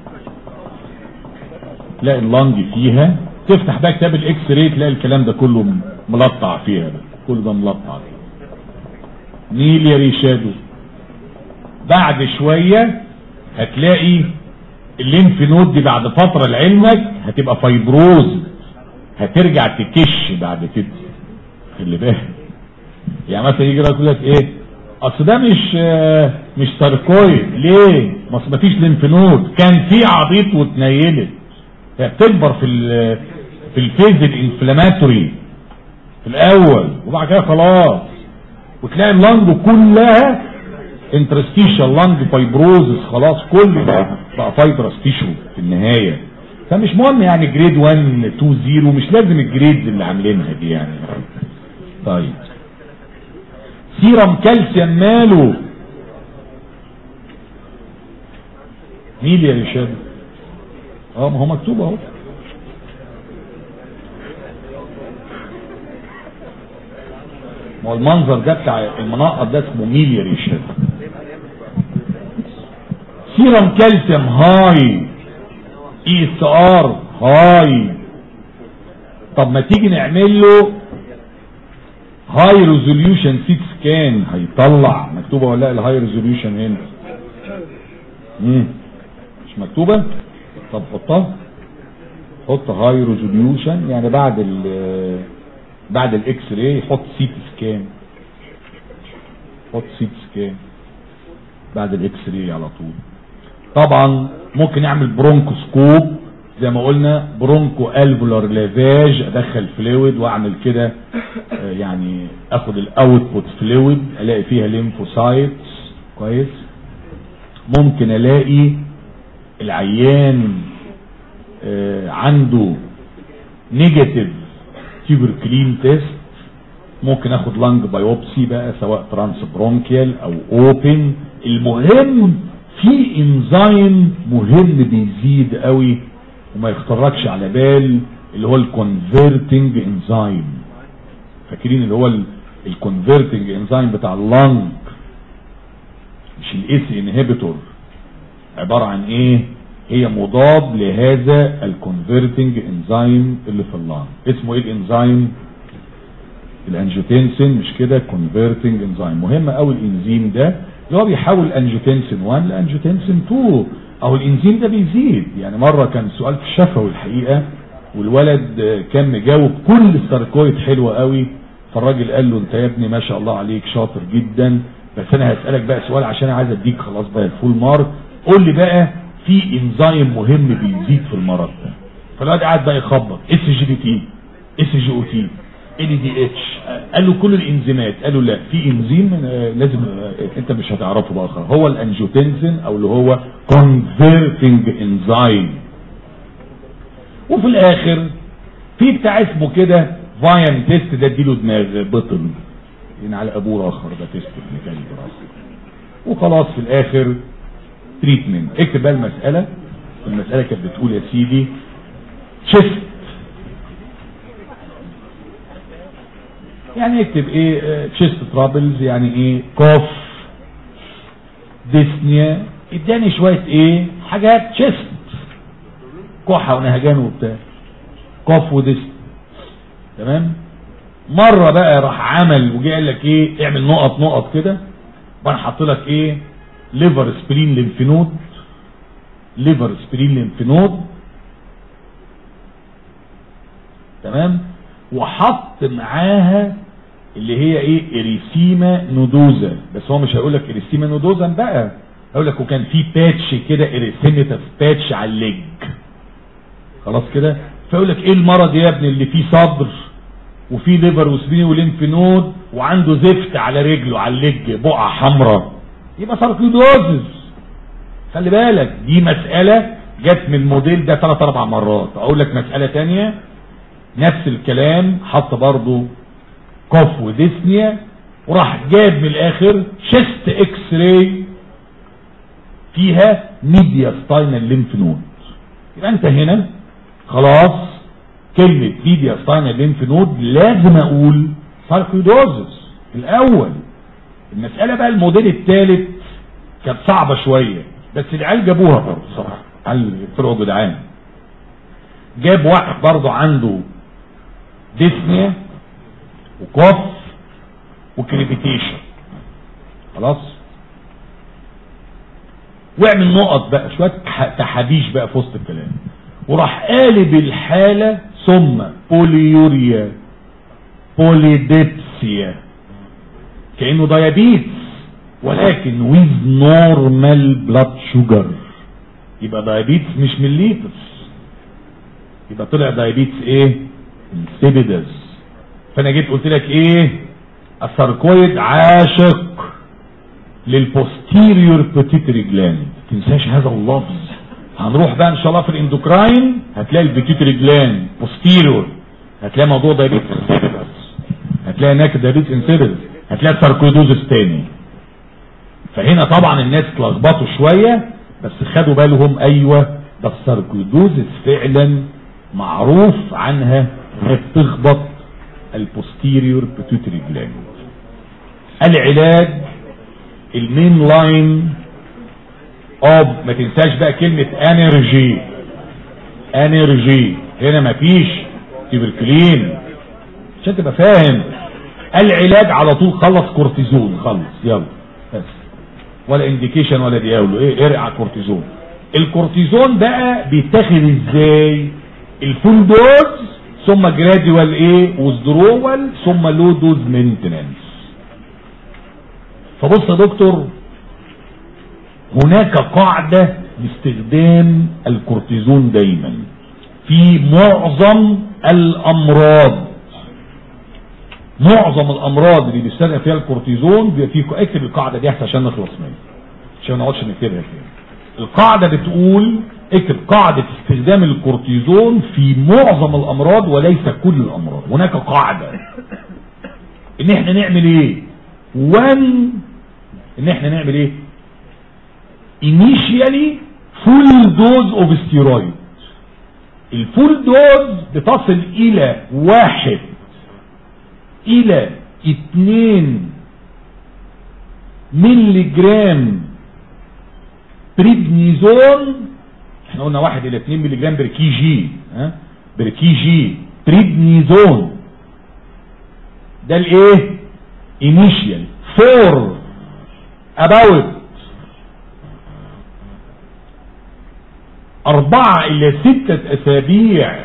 تلاقي اللنج فيها تفتح بقى كتاب الاكس راي تلاقي الكلام ده كله ملطع فيها ده كل ده ملطع فيها ميلياري شادو بعد شوية هتلاقي الليمف نود دي بعد فترة لعلمك هتبقى فايبروز هترجع تكش بعد كده خلي بالك يعني مثلا يجي يقول لك ايه اصل ده مش آه مش ساركويد ليه ما اصل مفيش ليمف نود كان في عبيط واتنيلت هي بتكبر في في الفيز الانفلاماتوري في الاول وبعد كده خلاص وتلاقي اللنج كلها انترستيشال لانج فايبروزس خلاص كل ده بقى فايبرس تيشو في النهاية فمش مهم يعني جريد 1 2 0 مش لازم الجريدز اللي عاملينها دي يعني طيب سيرم كالسيوم ماله ميل يا رشاد اه ما هو مكتوب اهو ما هو المنظر ده بتاع المنقط ده اسمه ميلياري شيست سيرم كالسيوم هاي اي اس ار هاي طب ما تيجي نعمل له هاي ريزوليوشن سيت سكان هيطلع مكتوبه ولا لا الهاي ريزوليوشن هنا امم مش مكتوبه طب حطها حط هاي ريزوليوشن يعني بعد ال بعد الاكس راي حط سيت سكان حط سيت سكان بعد الاكس راي على طول طبعا ممكن نعمل برونكوسكوب زي ما قلنا برونكو الفولار لافاج ادخل فلويد واعمل كده آه، يعني اخد الاوتبوت فلويد الاقي فيها ليمفوسايتس كويس ممكن الاقي العيان آه، عنده نيجاتيف تيوبركلين تيست ممكن اخد لانج بايوبسي بقى سواء ترانس برونكيال او اوبن المهم في انزيم مهم بيزيد قوي وما يخطركش على بال اللي هو الكونفرتنج انزيم فاكرين اللي هو الكونفرتنج انزيم بتاع اللنج مش الاس انهبيتور عبارة عن ايه هي مضاد لهذا الكونفرتنج انزيم اللي في اللنج اسمه ايه الانزيم الانجيوتنسين مش كده كونفرتنج انزيم مهم قوي الانزيم ده اللي هو بيحول انجيوتنسين 1 لانجيوتنسين 2 او الانزيم ده بيزيد يعني مرة كان سؤال في الشفوي الحقيقة والولد كان مجاوب كل الساركويد حلوة قوي فالراجل قال له انت يا ابني ما شاء الله عليك شاطر جدا بس انا هسألك بقى سؤال عشان عايز اديك خلاص بقى الفول مارك قول لي بقى في انزيم مهم بيزيد في المرض ده فالواد قاعد بقى يخبط اس جي دي تي اس جي او تي ال دي اتش قال له كل الانزيمات قال له لا في انزيم آه، لازم آه، انت مش هتعرفه بقى خلاص هو الانجيوتنسين او اللي هو converting انزيم وفي الاخر في بتاع اسمه كده فايم تيست ده اديله دماغ بطل يعني على ابوه اخر ده تيست ابن كلب راسه وخلاص في الاخر تريتمنت اكتب بقى المساله المساله كانت بتقول يا سيدي شيست يعني اكتب ايه تشيست ترابلز يعني ايه كوف ديسنيا اداني شوية ايه حاجات تشيست كحة ونهجان وبتاع كوف وديسنيا تمام مرة بقى راح عمل وجي قال لك ايه اعمل نقط نقط كده وانا حاط لك ايه ليفر سبرين ليمفنود ليفر سبرين ليمفنود تمام وحط معاها اللي هي ايه اريسيما نودوزا بس هو مش هيقول لك اريسيما نودوزا بقى هيقول لك وكان في باتش كده اريسيميتاف باتش على الليج خلاص كده فيقول لك ايه المرض يا ابني اللي فيه صدر وفيه ليفر وسبين وليمف نود وعنده زفت على رجله على الليج بقعه حمراء يبقى ساركيدوزز خلي بالك دي مسألة جت من الموديل ده ثلاث اربع مرات اقول لك مسألة تانية نفس الكلام حط برضو كوف وديسنيا وراح جاب من الاخر شيست اكس راي فيها ميديا ستاينال ليمف نود يبقى انت هنا خلاص كلمة ميديا ستاينال ليمف نود لازم اقول ساركيدوزس الاول المسألة بقى الموديل الثالث كانت صعبة شوية بس العيال جابوها برضه صراحة عيال طلعوا جدعان جاب واحد برضه عنده ديسنيا وكوف وكريبيتيشن خلاص واعمل نقط بقى شوية تحابيش بقى في وسط الكلام وراح قالب الحالة ثم بوليوريا بوليديبسيا كأنه ديابيتس ولكن ويز نورمال بلاد شوجر يبقى ديابيتس مش مليتس يبقى طلع ديابيتس ايه انسيبيدس فانا جيت قلت لك ايه الساركويد عاشق للبوستيريور بيتيتري جلاند تنساش هذا اللفظ هنروح بقى ان شاء الله في الاندوكراين هتلاقي البيتيتري جلاند بوستيريور هتلاقي موضوع دايبيتس انسيبيدس هتلاقي هناك دايبيتس انسيبيدس هتلاقي ساركويدوزس تاني فهنا طبعا الناس اتلخبطوا شويه بس خدوا بالهم ايوه ده الساركويدوزس فعلا معروف عنها انها بتخبط البوستيريور بيتوتري جلاند العلاج المين لاين اوف ما تنساش بقى كلمة انرجي انرجي هنا مفيش تبركلين عشان تبقى فاهم العلاج على طول خلص كورتيزون خلص يلا بس ولا انديكيشن ولا دياولو ايه ارقع كورتيزون الكورتيزون بقى بيتاخد ازاي الفول دوز ثم جراديوال ايه وذرول ثم لو دوز مينتننس فبص يا دكتور هناك قاعدة لاستخدام الكورتيزون دايما في معظم الامراض معظم الامراض اللي بيستخدم فيها الكورتيزون بيبقى فيه اكتب القاعده دي عشان نخلص منها عشان ما نقعدش نكتبها فيها القاعده بتقول اكتب قاعده استخدام الكورتيزون في معظم الامراض وليس كل الامراض هناك قاعده ان احنا نعمل ايه وان ان احنا نعمل ايه initially full dose of steroid الفول دوز بتصل الى واحد الى اتنين ملي جرام بريدنيزون احنا قلنا واحد الى اتنين ملي جرام بركي جي ها بركي جي بريدنيزون ده الايه initial for about اربعة الى ستة اسابيع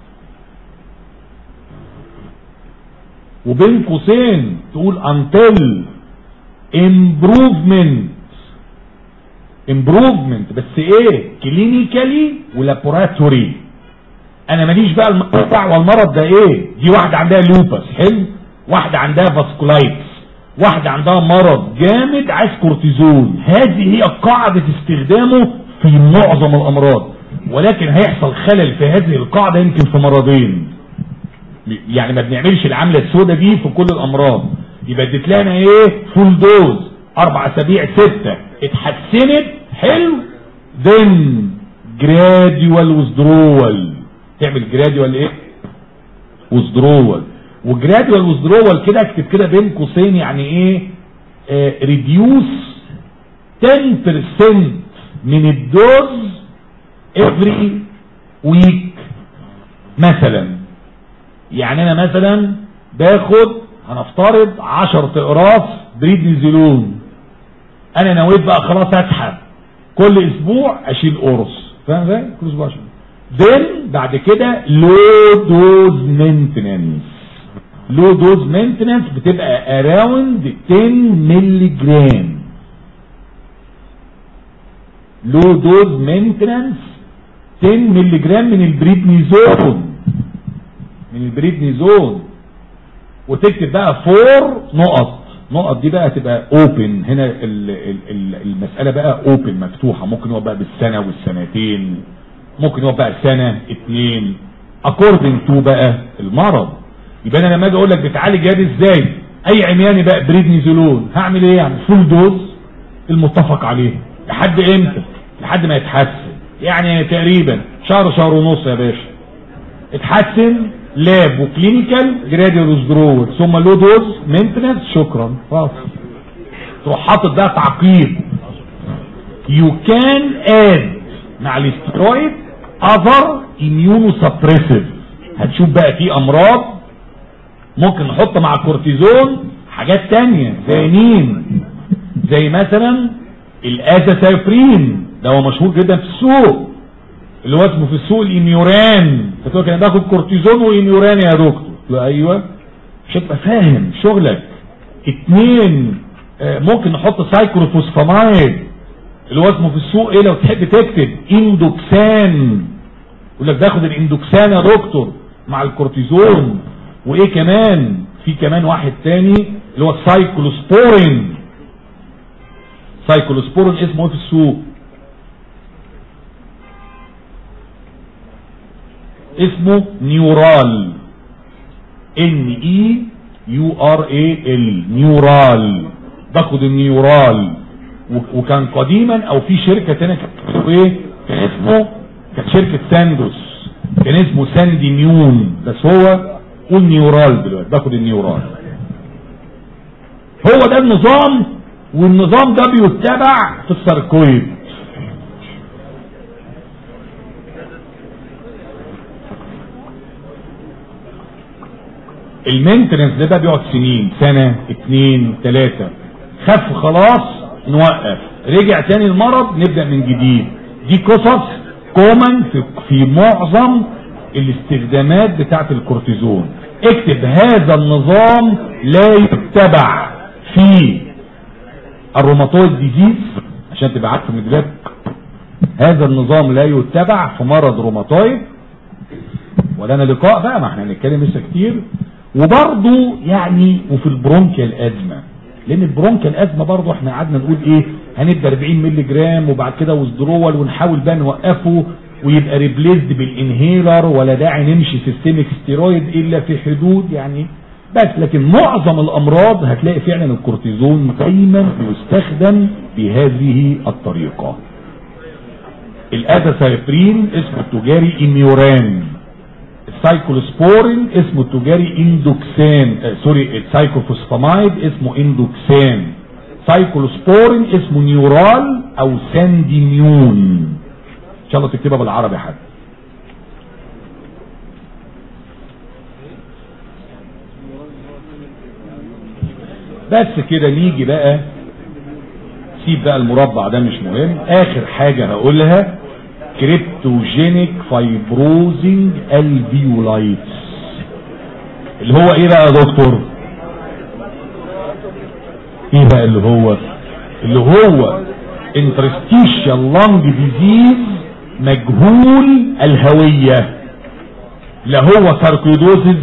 وبين قوسين تقول until improvement improvement بس ايه كلينيكالي ولابوراتوري انا ماليش بقى المقطع والمرض ده ايه دي واحدة عندها لوبس حلو واحدة عندها فاسكولايتس واحدة عندها مرض جامد عايز كورتيزون هذه هي قاعدة استخدامه في معظم الامراض ولكن هيحصل خلل في هذه القاعدة يمكن في مرضين يعني ما بنعملش العملة السوداء دي في كل الامراض يبقى اديت لنا ايه فول دوز اربع اسابيع ستة اتحسنت حلو then gradual withdrawal تعمل gradual ايه withdrawal وجرادوال withdrawal كده اكتب كده بين قوسين يعني ايه آه reduce 10% من الدوز every week مثلا يعني انا مثلا باخد هنفترض 10 اقراص بريدنيزولون انا نويت بقى خلاص اسحب كل اسبوع اشيل قرص فاهم ازاي كل اسبوع اشيل then بعد كده low dose maintenance low dose maintenance بتبقى around 10 ملي جرام low dose maintenance 10 ملي جرام من البريدنيزون من البريدنيزون وتكتب بقى 4 نقط نقط دي بقى تبقى اوبن هنا ال ال المسألة بقى اوبن مفتوحة ممكن يبقى بقى بالسنة والسنتين ممكن يبقى بقى سنة اتنين according to بقى المرض يبقى انا لما اجي اقول لك بتعالج يد ازاي اي عمياني بقى بريدنيزولون هعمل ايه يعني فول دوز المتفق عليه لحد امتى لحد ما يتحسن يعني تقريبا شهر شهر ونص يا باشا اتحسن لاب وكلينيكال جراديال وزدرول ثم لو دوز مينتنس شكرا خلاص تروح حاطط بقى تعقيد يو كان اد مع الاسترويد اذر اميونو سبريسيف هتشوف بقى في امراض ممكن نحط مع الكورتيزون حاجات تانية زي مين زي مثلا الازاسايبرين ده هو مشهور جدا في السوق اللي هو اسمه في السوق الاميوران فتقول كان باخد كورتيزون واميوران يا دكتور لا ايوه مش تبقى فاهم شغلك اتنين آه ممكن نحط سايكلوفوسفامايد اللي هو اسمه في السوق ايه لو تحب تكتب اندوكسان يقول لك باخد الاندوكسان يا دكتور مع الكورتيزون وايه كمان في كمان واحد تاني اللي هو السايكلوسبورين سايكلوسبورين اسمه ايه في السوق اسمه نيورال ان اي يو ار اي ال نيورال باخد النيورال وكان قديما او في شركة تانية ايه كان اسمه كانت شركة ساندوس كان اسمه ساندي نيون بس هو قول نيورال دلوقتي باخد النيورال هو ده النظام والنظام ده بيتبع في الساركويد المينتنس ده بقى بيقعد سنين سنة اتنين تلاتة خف خلاص نوقف رجع تاني المرض نبدأ من جديد دي قصص كومن في, في معظم الاستخدامات بتاعت الكورتيزون اكتب هذا النظام لا يتبع في الروماتويد ديزيز عشان تبقى عارف من دلوقتي هذا النظام لا يتبع في مرض روماتويد ولنا لقاء بقى ما احنا هنتكلم لسه كتير وبرضه يعني وفي البرونكيال ازمه لان البرونكيال ازمه برضه احنا قعدنا نقول ايه هندي 40 مللي جرام وبعد كده وزدرول ونحاول بقى نوقفه ويبقى ريبليسد بالانهيلر ولا داعي نمشي سيستميك ستيرويد الا في حدود يعني بس لكن معظم الامراض هتلاقي فعلا الكورتيزون دايما يستخدم بهذه الطريقه الاداسايبرين اسمه التجاري اميوران السايكلوسبورين اسمه التجاري اندوكسان آه سوري السايكوفوسفامايد اسمه اندوكسان سايكلوسبورين اسمه نيورال او سانديميون ان شاء الله تكتبها بالعربي حد بس كده نيجي بقى سيب بقى المربع ده مش مهم اخر حاجة هقولها كريبتوجينيك فايبروزنج الفيولايتس اللي هو ايه بقى يا دكتور ايه بقى اللي هو اللي هو انترستيشال لانج ديزيز مجهول الهوية لا هو ساركويدوزز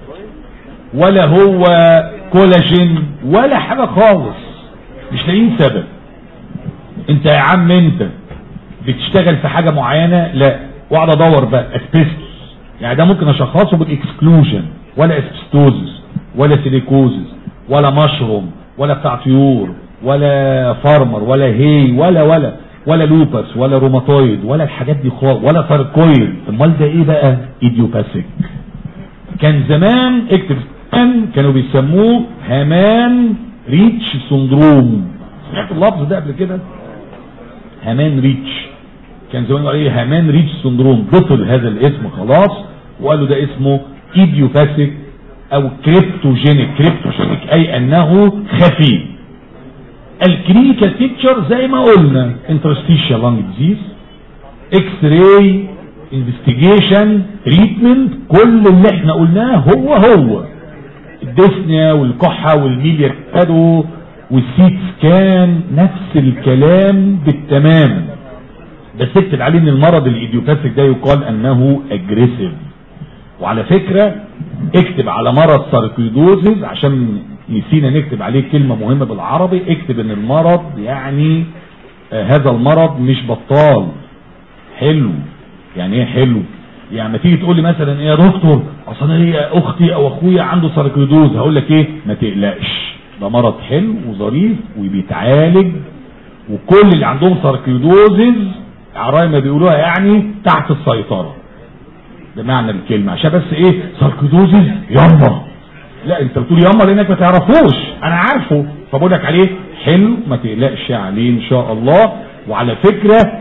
ولا هو كولاجين ولا حاجة خالص مش لاقيين سبب انت يا عم انت بتشتغل في حاجة معينة لا واقعد ادور بقى اسبستوس يعني ده ممكن اشخصه بالاكسكلوجن ولا اسبستوزس ولا سيليكوزس ولا مشروم ولا بتاع طيور ولا فارمر ولا هي ولا ولا ولا لوبس ولا روماتويد ولا الحاجات دي خالص ولا ساركويد امال ده ايه بقى ايديوباثيك كان زمان اكتب زمان كانوا بيسموه هامان ريتش سندروم سمعت اللفظ ده قبل كده هامان ريتش كان زمان قال ايه هامان ريتش سندروم بطل هذا الاسم خلاص وقالوا ده اسمه ايديوباثيك او كريبتوجينيك كريبتوجينيك اي انه خفي الكلينيكال بيكتشر زي ما قلنا انترستيشال لانج ديزيز اكس راي انفستيجيشن تريتمنت كل اللي احنا قلناه هو هو الديسنيا والكحة والميليا كادو والسيت سكان نفس الكلام بالتمام بس اكتب عليه ان المرض الايديوباثيك ده يقال انه اجريسيف وعلى فكرة اكتب على مرض ساركويدوزز عشان نسينا نكتب عليه كلمة مهمة بالعربي اكتب ان المرض يعني آه هذا المرض مش بطال حلو يعني ايه حلو يعني ما تيجي تقول لي مثلا ايه يا دكتور اصل انا هي اختي او اخويا عنده ساركويدوز هقول لك ايه ما تقلقش ده مرض حلو وظريف وبيتعالج وكل اللي عندهم ساركويدوزز عراي ما بيقولوها يعني تحت السيطرة بمعنى الكلمة عشان بس ايه ساركويدوزز ياما لا انت بتقول ياما لانك ما تعرفوش انا عارفه فبقول لك عليه حلو ما تقلقش عليه ان شاء الله وعلى فكرة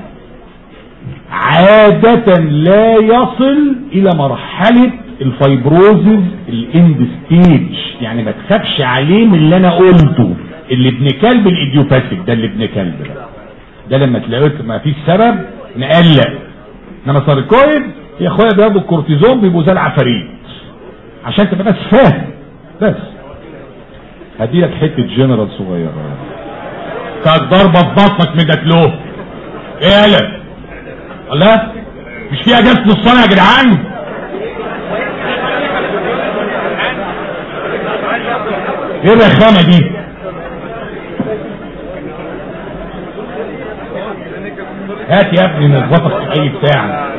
عادة لا يصل الى مرحلة الفايبروزز الاند ستيج يعني ما تخافش عليه من اللي انا قلته اللي ابن كلب الايديوباثيك ده اللي ابن كلب ده ده لما تلاقيت ما فيش سبب نقلق انما ساركويد يا اخويا بياخدوا الكورتيزون بيبقوا زي العفاريت عشان تبقى بس فاهم بس هدي لك حته جنرال صغيره كانت ضربه في بطنك مدتلوه ايه يالا لا مش في اجازه نص يا جدعان ايه الرخامه دي هات يا ابني نظبطك في اي بتاع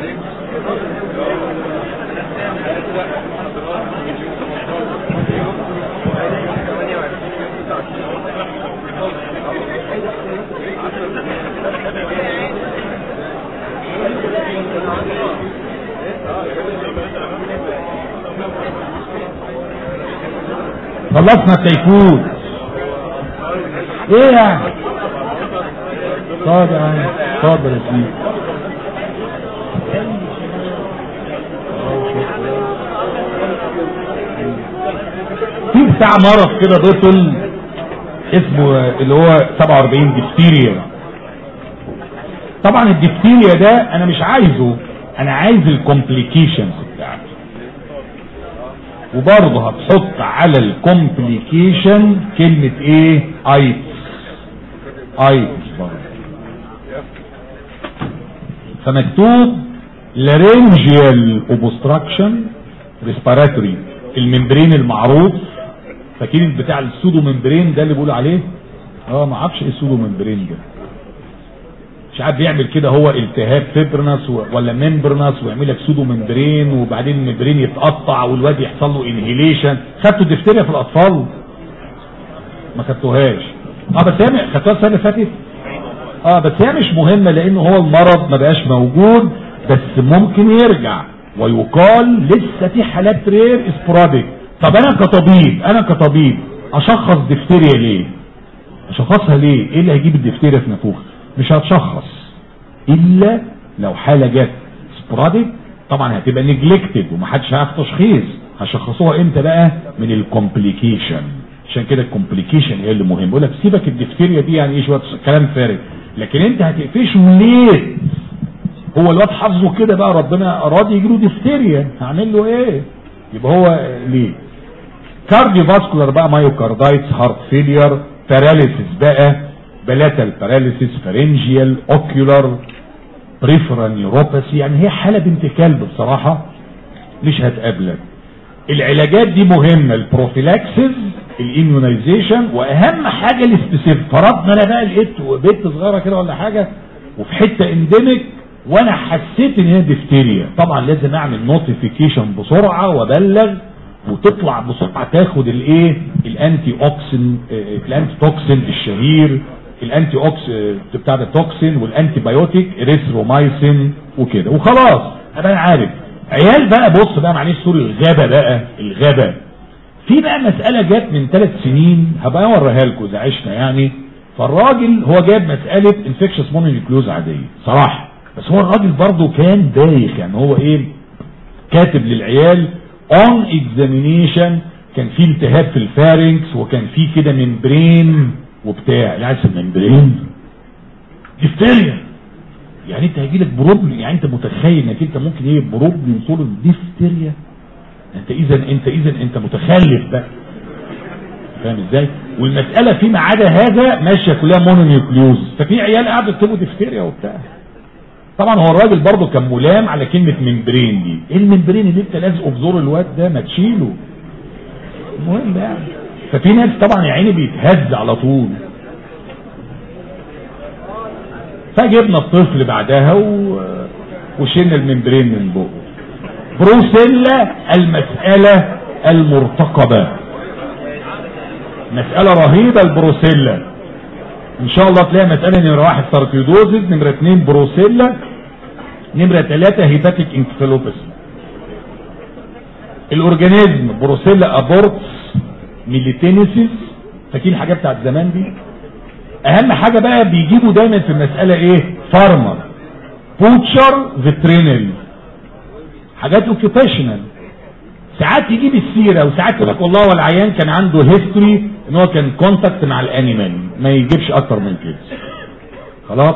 خلصنا التيفود ايه يعني طب يا عم اتفضل يا سيدي في بتاع مرض كده بطل اسمه اللي هو 47 ديفتيريا طبعا الديفتيريا ده انا مش عايزه انا عايز الكومبليكيشنز بتاعته وبرضه هتحط على الكومبليكيشن كلمة ايه ايتس ايتس برضه فمكتوب لارنجيال اوبستراكشن ريسبيراتوري الممبرين المعروف فاكرين بتاع السودو ممبرين ده اللي بيقول عليه اه ما اعرفش ايه السودو ممبرين ده مش عارف بيعمل كده هو التهاب فيبرنس ولا ممبرنس ويعمل لك سودو ممبرين وبعدين الممبرين يتقطع والواد يحصل له انهيليشن خدتوا الدفتيريا في الاطفال ما خدتوهاش اه بس هي خدتوها السنه اللي فاتت اه بس هي مش مهمه لان هو المرض ما بقاش موجود بس ممكن يرجع ويقال لسه في حالات رير اسبوراديك طب انا كطبيب انا كطبيب اشخص دفتيريا ليه اشخصها ليه ايه اللي هيجيب الدفتيريا في نافوخ مش هتشخص الا لو حالة جت سبراديك طبعا هتبقى نجلكتد ومحدش هيعرف تشخيص هشخصوها امتى بقى من الكومبليكيشن عشان كده الكومبليكيشن هي اللي مهم يقول لك سيبك الدفتيريا دي يعني ايه شويه كلام فارغ لكن انت هتقفشه ليه هو الواد حظه كده بقى ربنا اراد يجي له دفتيريا هعمل له ايه يبقى هو ليه كارديو فاسكولار بقى مايوكاردايتس هارت فيلير باراليسيس بقى بلاتال باراليسيس فارنجيال اوكيولار بريفرال نيوروباثي يعني هي حاله بنت كلب بصراحه مش هتقابلك العلاجات دي مهمه البروفيلاكسيس الاميونيزيشن واهم حاجه الاستسيف فرضنا انا بقى لقيت بنت صغيره كده ولا حاجه وفي حته انديميك وانا حسيت ان هي ديفتيريا طبعا لازم اعمل نوتيفيكيشن بسرعه وابلغ وتطلع بسرعه تاخد الايه الانتي اوكسين الانتي توكسين الشهير الانتي اوكس بتاع التوكسين والانتي بايوتيك اريثرومايسين وكده وخلاص ابقى انا عارف عيال بقى بص بقى معلش سوري الغابه بقى الغابه في بقى مساله جت من ثلاث سنين هبقى اوريها لكم اذا عشنا يعني فالراجل هو جاب مساله انفكشس مونونيكلوز عاديه صراحه بس هو الراجل برضه كان دايخ يعني هو ايه كاتب للعيال اون اكزامينيشن كان في التهاب في الفارنكس وكان في كده ممبرين وبتاع العيال الممبرين ديفتيريا يعني انت هيجي لك بروبلم يعني انت متخيل انك انت ممكن ايه بروبلم صور ديفتيريا انت اذا انت اذا انت متخلف بقى فاهم ازاي والمساله فيما عدا هذا ماشيه كلها مونونيوكليوز ففي عيال قاعده تكتبوا ديفتيريا وبتاع طبعا هو الراجل برضه كان ملام على كلمة ممبرين دي ايه الممبرين اللي انت لازقه في زور الواد ده ما تشيله المهم يعني ففي ناس طبعا يا عيني بيتهز على طول فجبنا الطفل بعدها و... وشلنا الممبرين من بقه بروسيلا المسألة المرتقبة مسألة رهيبة البروسيلا ان شاء الله تلاقي مسألة نمرة واحد ساركيدوزز نمرة اتنين بروسيلا نمرة تلاتة هيباتيك انكفالوباثي الاورجانيزم بروسيلا ابورتس ميليتينيسيس فاكرين الحاجات بتاعت زمان دي اهم حاجة بقى بيجيبوا دايما في المسألة ايه فارمر بوتشر فيترينري حاجات اوكيبيشنال ساعات يجيب السيرة وساعات يقول لك والله والعيان كان عنده هيستوري ان هو كان كونتاكت مع الانيمال ما يجيبش اكتر من كده خلاص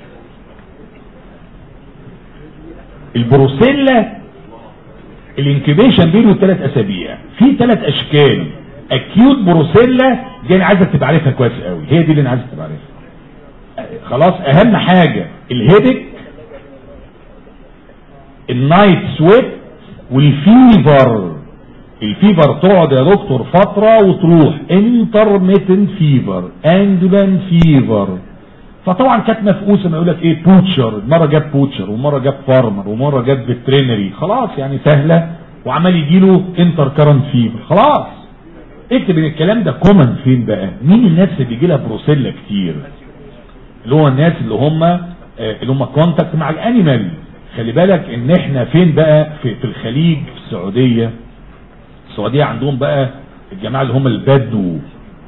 البروسيلا الانكيبيشن بينه ثلاث اسابيع في ثلاث اشكال اكيوت بروسيلا دي انا عايزك تبقى عارفها كويس قوي هي دي اللي انا عايزك تبقى عارفها خلاص اهم حاجه الهيدك النايت سويت والفيفر الفيفر تقعد يا دكتور فترة وتروح انترميتنت فيفر اندولان فيفر فطبعا كانت مفقوسه ما يقول لك ايه بوتشر مره جاب بوتشر ومره جاب فارمر ومره جاب فيترينري خلاص يعني سهله وعمال يجي له انتر كارنت فيفر خلاص اكتب ان الكلام ده كومن فين بقى مين الناس اللي بيجي لها بروسيلا كتير اللي هو الناس اللي هم اللي هم كونتاكت مع الانيمال خلي بالك ان احنا فين بقى في, في الخليج في السعوديه السعوديه عندهم بقى الجماعه اللي هم البدو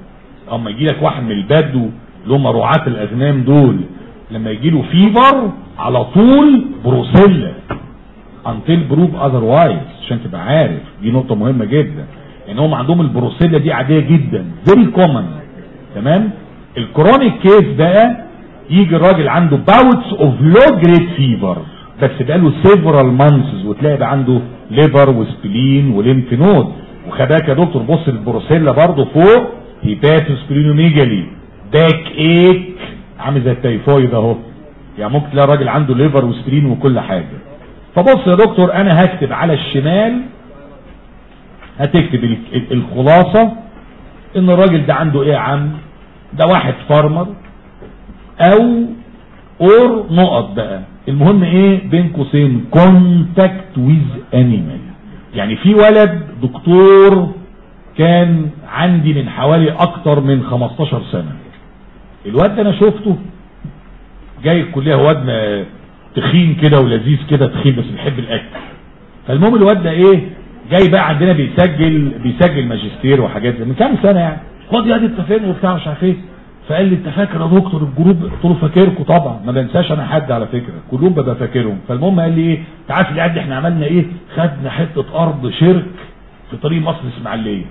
اما يجي لك واحد من البدو اللي هم رعاة الاغنام دول لما يجي له فيفر على طول بروسيلا until proof otherwise عشان تبقى عارف دي نقطة مهمة جدا ان هم عندهم البروسيلا دي عادية جدا very common تمام الكرونيك كيس بقى يجي الراجل عنده باوتس اوف لو جريد فيفر بس بقاله سيفرال مانثز وتلاقي بقى عنده ليفر وسبلين وليمف نود وخباك يا دكتور بص البروسيلا برضه فوق هيباتو سبلينوميجالي باك ايك عامل زي التيفويد اهو يعني ممكن تلاقي راجل عنده ليفر وسبلين وكل حاجه فبص يا دكتور انا هكتب على الشمال هتكتب ال- ال- الخلاصه ان الراجل ده عنده ايه يا عم ده واحد فارمر او اور نقط بقى المهم ايه بين قوسين كونتاكت ويز انيمال يعني في ولد دكتور كان عندي من حوالي اكتر من 15 سنة الواد ده انا شفته جاي الكلية هو واد م- تخين كده ولذيذ كده تخين بس بيحب الاكل فالمهم الواد ده ايه جاي بقى عندنا بيسجل بيسجل ماجستير وحاجات زي من كام سنة يعني خد يا دي انت فين وبتاع مش عارف ايه فقال لي انت فاكر يا دكتور الجروب قلت له فاكركم طبعا ما بنساش انا حد على فكره كلهم ببقى فاكرهم فالمهم قال لي ايه انت عارف اللي قد احنا عملنا ايه خدنا حته ارض شرك في طريق مصر اسماعيليه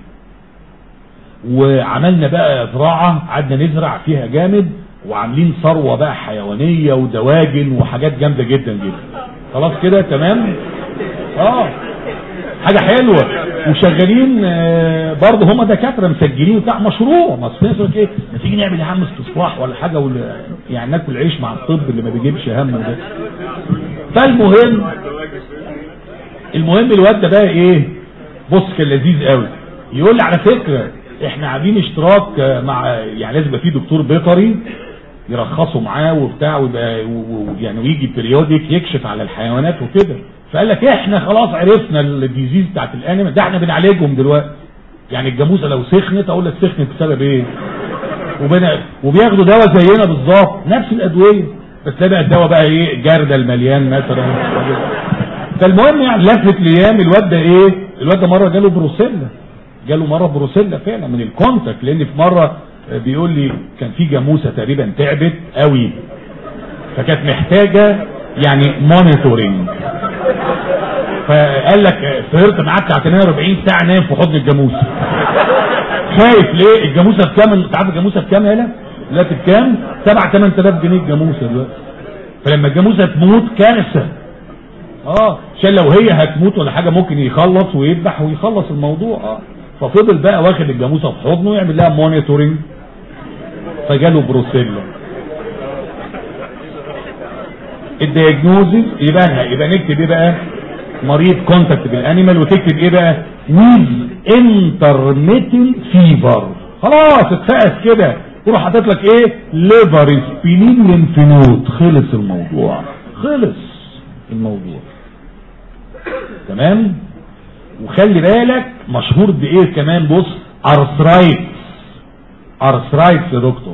وعملنا بقى زراعه قعدنا نزرع فيها جامد وعاملين ثروه بقى حيوانيه ودواجن وحاجات جامده جدا جدا خلاص كده تمام اه حاجة حلوة وشغالين آه، برضه هم دكاترة مسجلين بتاع مشروع ما أصل الناس يقول لك ايه ما تيجي نعمل يا عم استصلاح ولا حاجة ولا يعني ناكل عيش مع الطب اللي ما بيجيبش هم ده فالمهم المهم الواد ده بقى ايه بص كان لذيذ قوي يقول لي على فكرة احنا عاملين اشتراك آه، مع يعني لازم يبقى في دكتور بيطري يرخصوا معاه وبتاع ويبقى و- و- يعني ويجي بريودك يكشف على الحيوانات وكده فقال لك احنا خلاص عرفنا الديزيز بتاعت الانيمال ده احنا بنعالجهم دلوقتي يعني الجاموسه لو سخنت اقول لك سخنت بسبب ايه وبنا وبياخدوا دواء زينا بالظبط نفس الادويه بس تلاقي بقى الدواء بقى ايه جردل المليان مثلا فالمهم يعني لفت الايام الواد ده ايه الواد ده مره جاله بروسيلا جاله مره بروسيلا فعلا من الكونتاكت لان في مره بيقول لي كان في جاموسه تقريبا تعبت قوي فكانت محتاجه يعني مونيتورنج فقال لك سهرت معاك بتاع 48 ساعه نايم في حضن الجاموسه خايف ليه الجاموسه بكام انت عارف الجاموسه بكام يالا دلوقتي بكام 7 8000 جنيه الجاموسه دلوقتي فلما الجاموسه تموت كارثه اه عشان لو هي هتموت ولا حاجه ممكن يخلص ويذبح ويخلص الموضوع اه ففضل بقى واخد الجاموسه في حضنه ويعمل لها مونيتورنج فجاله بروسيلا الدياجنوزز يبقى يبقى نكتب ايه بقى مريض كونتاكت بالانيمال وتكتب ايه بقى ويز انترميتنت فيفر خلاص اتفقس كده تروح حاطط لك ايه ليفر سبينين لينفينود خلص الموضوع خلص الموضوع تمام وخلي بالك مشهور بايه كمان بص ارثرايتس ارثرايتس يا دكتور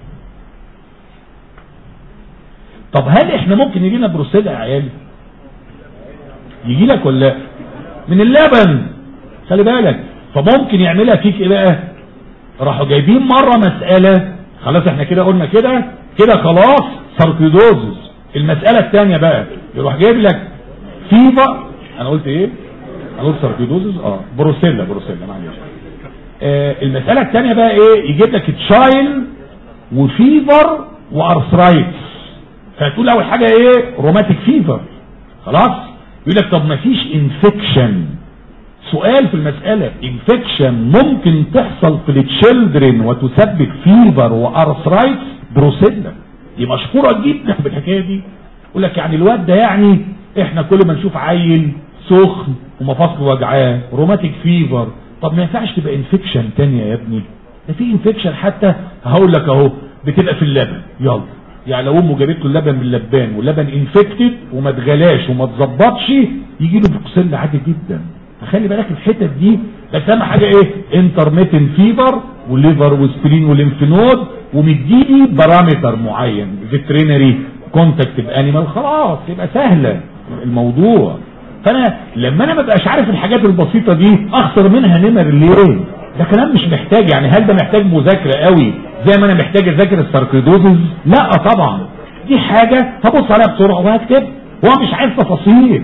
طب هل احنا ممكن يجي لنا بروسيلا يا عيالي يجي لك ولا لا من اللبن خلي بالك فممكن يعملها فيك ايه بقى راحوا جايبين مرة مسألة خلاص احنا كده قلنا كده كده خلاص ساركيدوزز المسألة الثانية بقى يروح جايب لك فيفا انا قلت ايه انا قلت ساركيدوزز اه بروسيلا بروسيلا معلش آه المسألة الثانية بقى ايه يجيب لك تشايل وفيفر وارثرايتس فتقول اول حاجة ايه روماتيك فيفر خلاص يقول لك طب ما فيش انفكشن سؤال في المسألة انفكشن ممكن تحصل في التشيلدرن وتسبب فيفر وارثرايتس بروسيلا دي مشهورة جدا بالحكاية دي يقول لك يعني الواد ده يعني احنا كل ما نشوف عيل سخن ومفاصله وجعاه روماتيك فيفر طب ما ينفعش تبقى انفكشن تانية يا ابني ده في انفكشن حتى هقول لك اهو بتبقى في اللبن يلا يعني لو امه جابت له اللبن من اللبان واللبن انفكتد وما اتغلاش وما اتظبطش يجي له بروكسيلا عادي جدا فخلي بالك الحتت دي بس اهم حاجه ايه انترميتن فيبر وليفر وسبرين وليمفنود ومديني بارامتر معين فيترينري كونتاكت بانيمال خلاص يبقى سهله الموضوع فانا لما انا ما بقاش عارف الحاجات البسيطه دي اخسر منها نمر ليه ده كلام مش محتاج يعني هل ده محتاج مذاكرة قوي زي ما انا محتاج اذاكر الساركيدوزز لا طبعا دي حاجة هبص عليها بسرعة وهكتب هو مش عايز تفاصيل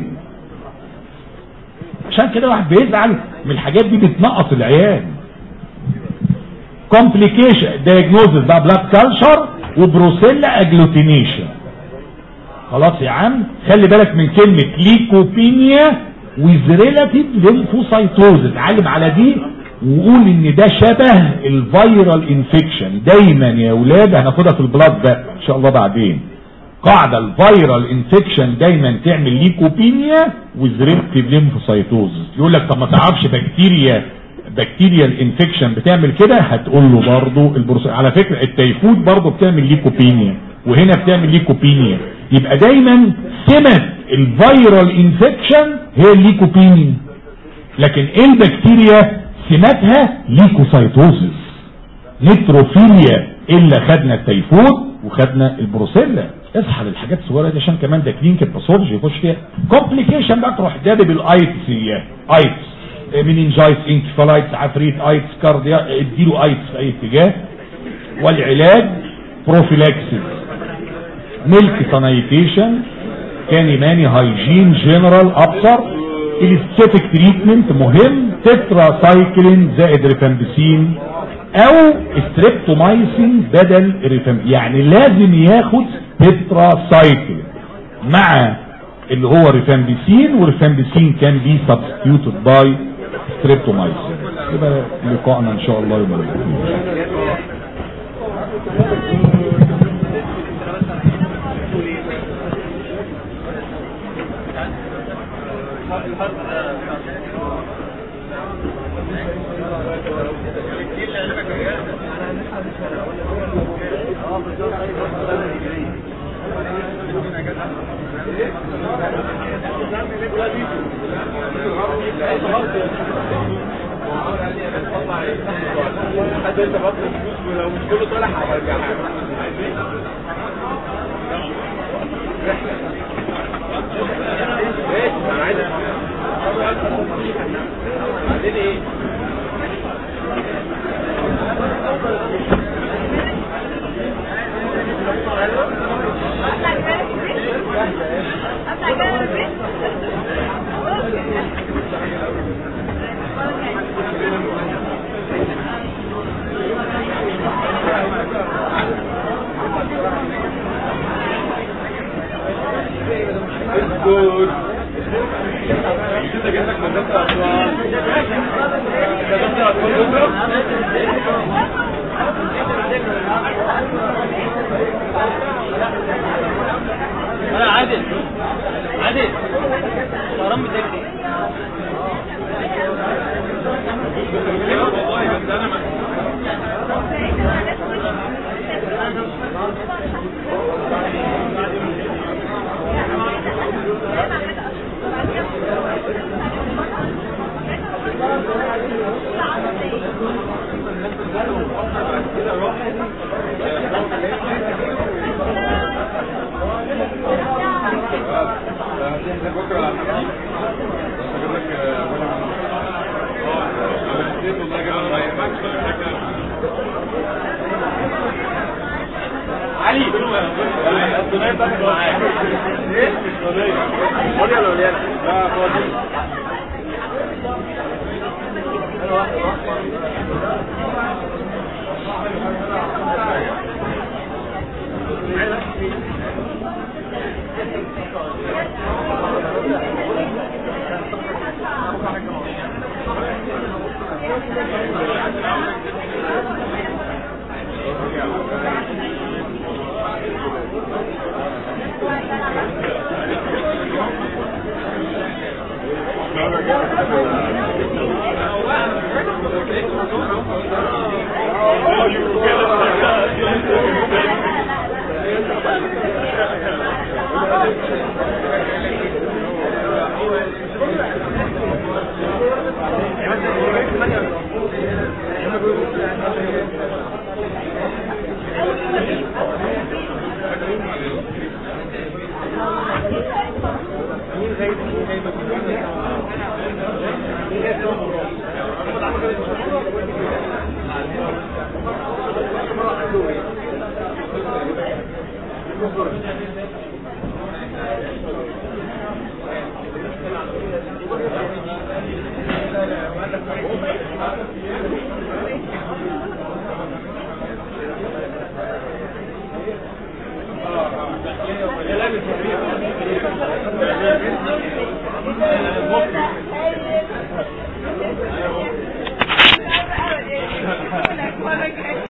عشان كده واحد بيزعل من الحاجات دي بتنقص العيال complication diagnosis بقى blood culture وبروسيلا اجلوتينيشن خلاص يا عم خلي بالك من كلمة ليكوبينيا with relative lymphocytosis علم على دي وقول ان ده شبه الفيرال انفكشن دايما يا اولاد هناخدها في البلاد ده ان شاء الله بعدين قاعدة الفيرال انفكشن دايما تعمل ليكوبينيا with relative lymphocytosis يقول لك طب ما تعرفش بكتيريا بكتيريا الانفكشن بتعمل كده هتقول له برضه البروس على فكرة التيفود برضه بتعمل ليكوبينيا وهنا بتعمل ليكوبينيا يبقى دايما سمة الفيرال انفكشن هي الليكوبينيا لكن ايه البكتيريا سماتها ليكوسايتوزس نيتروفيليا الا خدنا التيفود وخدنا البروسيلا اصحى للحاجات الصغيره دي عشان كمان ده كلينيكال باثولوجي يخش فيها كومبليكيشن بقى تروح جاب الايتس ايتس مننجايتس انكفالايتس عفريت ايتس كارديا اديله ايتس في اي اتجاه والعلاج بروفيلاكسيس ميلك سانيتيشن كان ماني هايجين جنرال ابصر الاستاتيك تريتمنت مهم تترا سايكلين زائد ريفامبسين او ستريبتومايسين بدل ريفامبسين يعني لازم ياخد تترا سايكلين مع اللي هو ريفامبسين وريفامبسين كان بي سبستيوتد باي ستريبتومايسين يبقى لقاءنا ان شاء الله يوم الاثنين حد انت بطل فلوس ولو مش كله طالع هرجعها ايه انا عايز بعدين ايه اسكت انت جاي لك مدرسه اطفال مدرسه اطفال بكره انا عادل عادل حرام بتجري والله بس انا ما- بكره على الحديد اجيب لك اه انا نسيت والله اجيب لك علي الصينيه بتاعتك معايا ايه الصينيه فاضي ولا مليانه؟ لا فاضي اه